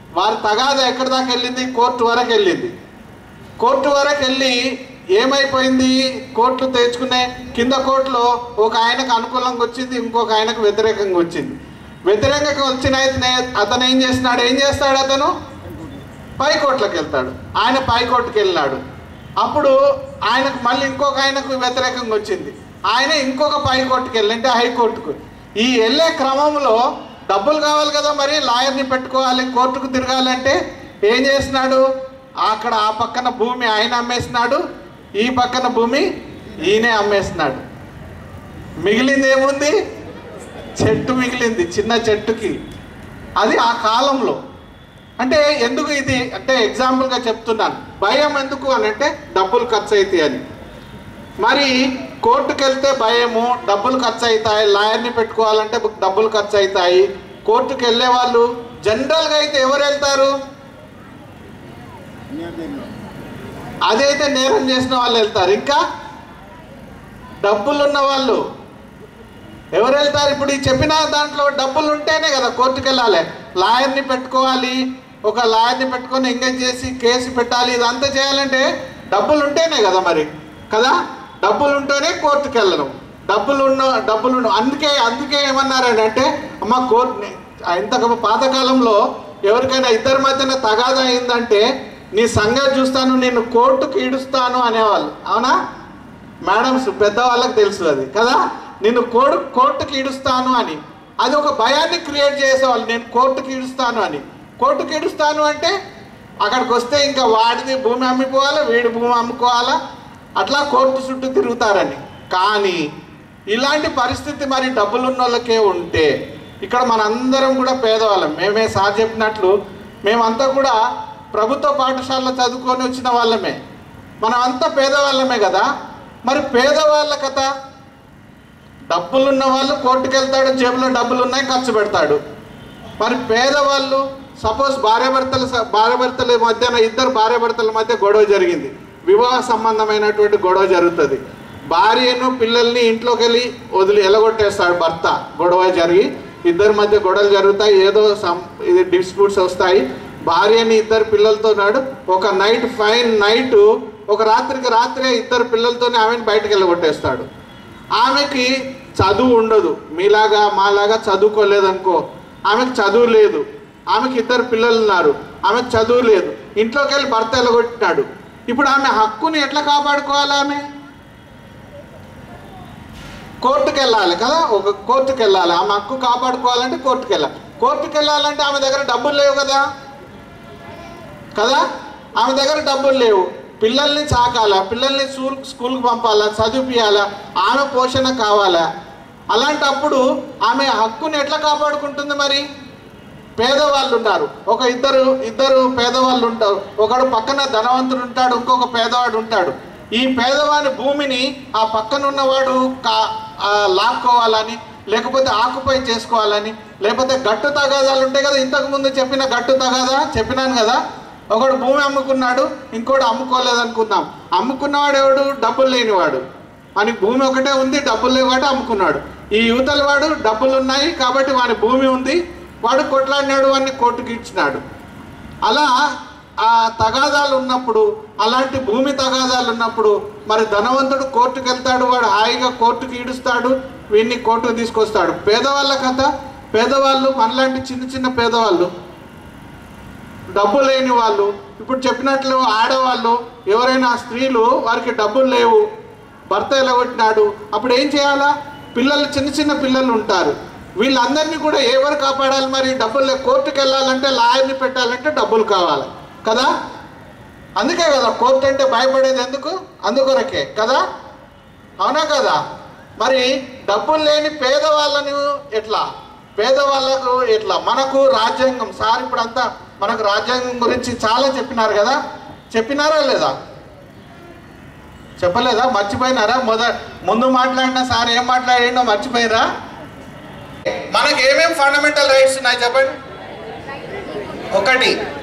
వారి తగాదా ఎక్కడి దాకా వెళ్ళింది కోర్టు వరకు వెళ్ళింది కోర్టు వరకు వెళ్ళి ఏమైపోయింది కోర్టు తెచ్చుకునే కింద కోర్టులో ఒక ఆయనకు అనుకూలంగా వచ్చింది ఇంకొక ఆయనకు వ్యతిరేకంగా వచ్చింది వ్యతిరేకంగా వచ్చిన అయితే అతను ఏం చేస్తున్నాడు ఏం చేస్తాడు అతను పై కోర్టులకు వెళ్తాడు ఆయన పై కోర్టుకి వెళ్ళినాడు అప్పుడు ఆయనకు మళ్ళీ ఇంకొక ఆయనకు వ్యతిరేకంగా వచ్చింది ఆయన ఇంకొక పై కోర్టుకి వెళ్ళి అంటే హైకోర్టుకు ఈ వెళ్ళే క్రమంలో డబ్బులు కావాలి కదా మరి లాయర్ని పెట్టుకోవాలి కోర్టుకు తిరగాలంటే ఏం చేస్తున్నాడు అక్కడ ఆ పక్కన భూమి ఆయన అమ్మేస్తున్నాడు ఈ పక్కన భూమి ఈయనే అమ్మేస్తున్నాడు మిగిలింది ఏముంది చెట్టు మిగిలింది చిన్న చెట్టుకి అది ఆ కాలంలో అంటే ఎందుకు ఇది అంటే ఎగ్జాంపుల్గా చెప్తున్నాను భయం ఎందుకు అని అంటే డబ్బులు ఖర్చు అవుతాయి అని మరి కోర్టుకు వెళ్తే భయము డబ్బులు ఖర్చు అవుతాయి లాయర్ని పెట్టుకోవాలంటే డబ్బులు ఖర్చు అవుతాయి కోర్టుకు వెళ్ళే వాళ్ళు జనరల్గా అయితే ఎవరు వెళ్తారు అదైతే నేరం చేసిన వాళ్ళు వెళ్తారు ఇంకా డబ్బులు ఉన్న వాళ్ళు ఎవరు వెళ్తారు ఇప్పుడు ఈ చెప్పిన దాంట్లో డబ్బులు ఉంటేనే కదా కోర్టుకు వెళ్ళాలి లాయర్ని పెట్టుకోవాలి ఒక లాయర్ని పెట్టుకొని ఎంగేజ్ చేసి కేసు పెట్టాలి ఇదంతా చేయాలంటే డబ్బులు ఉంటేనే కదా మరి కదా డబ్బులు ఉంటేనే కోర్టుకు వెళ్ళడం డబ్బులు ఉన్న డబ్బులు ఉన్న అందుకే అందుకే ఏమన్నారని అంటే అమ్మ కోర్టు ఇంతకు పాతకాలంలో ఎవరికైనా ఇద్దరి మధ్యన తగాదా అయిందంటే నీ సంగతి చూస్తాను నేను కోర్టుకు ఈడుస్తాను అనేవాళ్ళు అవునా మేడమ్స్ పెద్దవాళ్ళకి తెలుసు అది కదా నేను కోర్టు కోర్టుకి ఈడుస్తాను అని అది ఒక భయాన్ని క్రియేట్ చేసేవాళ్ళు నేను కోర్టుకి ఈడుస్తాను అని కోర్టుకి ఈడుస్తాను అంటే అక్కడికి వస్తే ఇంకా వాడిది భూమి అమ్మిపోవాలా వీడి భూమి అమ్ముకోవాలా అట్లా కోర్టు చుట్టూ తిరుగుతారని కానీ ఇలాంటి పరిస్థితి మరి డబ్బులున్న వాళ్ళకే ఉంటే ఇక్కడ మనందరం కూడా పేదవాళ్ళం మేమే సార్ చెప్పినట్లు మేమంతా కూడా ప్రభుత్వ పాఠశాలలో చదువుకొని వచ్చిన వాళ్ళమే మనం అంతా పేదవాళ్ళమే కదా మరి పేదవాళ్ళ కథ డబ్బులున్న వాళ్ళు కోర్టుకు వెళ్తాడు జేబులో డబ్బులు ఉన్నాయి ఖర్చు పెడతాడు మరి పేదవాళ్ళు సపోజ్ భార్యాభర్తల స- భార్యాభర్తల మధ్యన ఇద్దరు భార్యాభర్తల మధ్య గొడవ జరిగింది వివాహ సంబంధమైనటువంటి గొడవ జరుగుతుంది భార్యను పిల్లల్ని ఇంట్లోకి వెళ్ళి వదిలి ఎలగొట్టేస్తాడు భర్త గొడవ జరిగి ఇద్దరి మధ్య గొడవలు జరుగుతాయి ఏదో సం ఇది డిస్ప్యూట్స్ వస్తాయి భార్యని ఇద్దరు పిల్లలతో నాడు ఒక నైట్ ఫైన్ నైట్ ఒక రాత్రికి రాత్రే ఇద్దరు పిల్లలతోనే ఆమెను బయటకు వెళ్ళగొట్టేస్తాడు ఆమెకి చదువు ఉండదు మీలాగా మాలాగా చదువుకోలేదనుకో ఆమెకు చదువు లేదు ఆమెకి ఇద్దరు పిల్లలు ఉన్నారు ఆమెకు చదువు లేదు ఇంట్లోకి వెళ్ళి భర్త ఎలగొట్టినాడు ఇప్పుడు ఆమె హక్కుని ఎట్లా కాపాడుకోవాలి ఆమె కోర్టుకు వెళ్ళాలి కదా ఒక కోర్టుకు వెళ్ళాలి ఆమె హక్కు కాపాడుకోవాలంటే కోర్టుకు వెళ్ళాలి కోర్టుకు వెళ్ళాలంటే ఆమె దగ్గర డబ్బులు లేవు కదా కదా ఆమె దగ్గర డబ్బులు లేవు పిల్లల్ని చాకాలా పిల్లల్ని స్కూల్ స్కూల్కి పంపాలా చదివిపియాలా ఆమె పోషణ కావాలా అలాంటప్పుడు ఆమె హక్కుని ఎట్లా కాపాడుకుంటుంది మరి పేదవాళ్ళు ఉన్నారు ఒక ఇద్దరు ఇద్దరు పేదవాళ్ళు ఉంటారు ఒకడు పక్కన ధనవంతుడు ఉంటాడు ఇంకొక పేదవాడు ఉంటాడు ఈ పేదవాని భూమిని ఆ పక్కన ఉన్నవాడు కా ఆ లాక్కోవాలని లేకపోతే ఆకుపై చేసుకోవాలని లేకపోతే గట్టు తగాదాలు ఉంటాయి కదా ఇంతకు ముందు చెప్పిన గట్టు తగాదా చెప్పినాను కదా ఒకడు భూమి అమ్ముకున్నాడు ఇంకోటి అమ్ముకోలేదు అనుకుందాం అమ్ముకున్నవాడు ఎవడు డబ్బులు లేనివాడు అని భూమి ఒకటే ఉంది డబ్బులు లేవు కాబట్టి అమ్ముకున్నాడు ఈ యువతల వాడు డబ్బులు ఉన్నాయి కాబట్టి వాని భూమి ఉంది వాడు కొట్లాడినాడు వాడిని కోర్టుకి ఇచ్చినాడు అలా ఆ తగాదాలు ఉన్నప్పుడు అలాంటి భూమి తగాదాలు ఉన్నప్పుడు మరి ధనవంతుడు కోర్టుకు వెళ్తాడు వాడు హాయిగా కోర్టుకి ఈడుస్తాడు వీడిని కోర్టుకు తీసుకొస్తాడు పేదవాళ్ళ కథ పేదవాళ్ళు మనలాంటి చిన్న చిన్న పేదవాళ్ళు డబ్బు లేని వాళ్ళు ఇప్పుడు చెప్పినట్లు ఆడవాళ్ళు ఎవరైనా స్త్రీలు వారికి డబ్బులు లేవు భర్త ఎలగొట్టినాడు అప్పుడు ఏం చేయాలా పిల్లలు చిన్న చిన్న పిల్లలు ఉంటారు వీళ్ళందరినీ కూడా ఎవరు కాపాడాలి మరి డబ్బులు లే- కోర్టుకు వెళ్ళాలంటే లాయర్ని పెట్టాలంటే డబ్బులు కావాలి కదా అందుకే కదా కోర్టు అంటే భయపడేది ఎందుకు అందుకొరకే కదా అవునా కదా మరి డబ్బులు లేని పేదవాళ్ళని ఎట్లా పేదవాళ్ళకు ఎట్లా మనకు రాజ్యాంగం సార్ ఇప్పుడు అంతా మనకు రాజ్యాంగం గురించి చాలా చెప్పినారు కదా చెప్పినారా లేదా చెప్పలేదా మర్చిపోయినారా మొద ముందు మాట్లాడిన సార్ ఏం మాట్లాడిండో మర్చిపోయినరా మనకి ఏమేం ఫండమెంటల్ రైట్స్ ఉన్నాయి చెప్పండి ఒకటి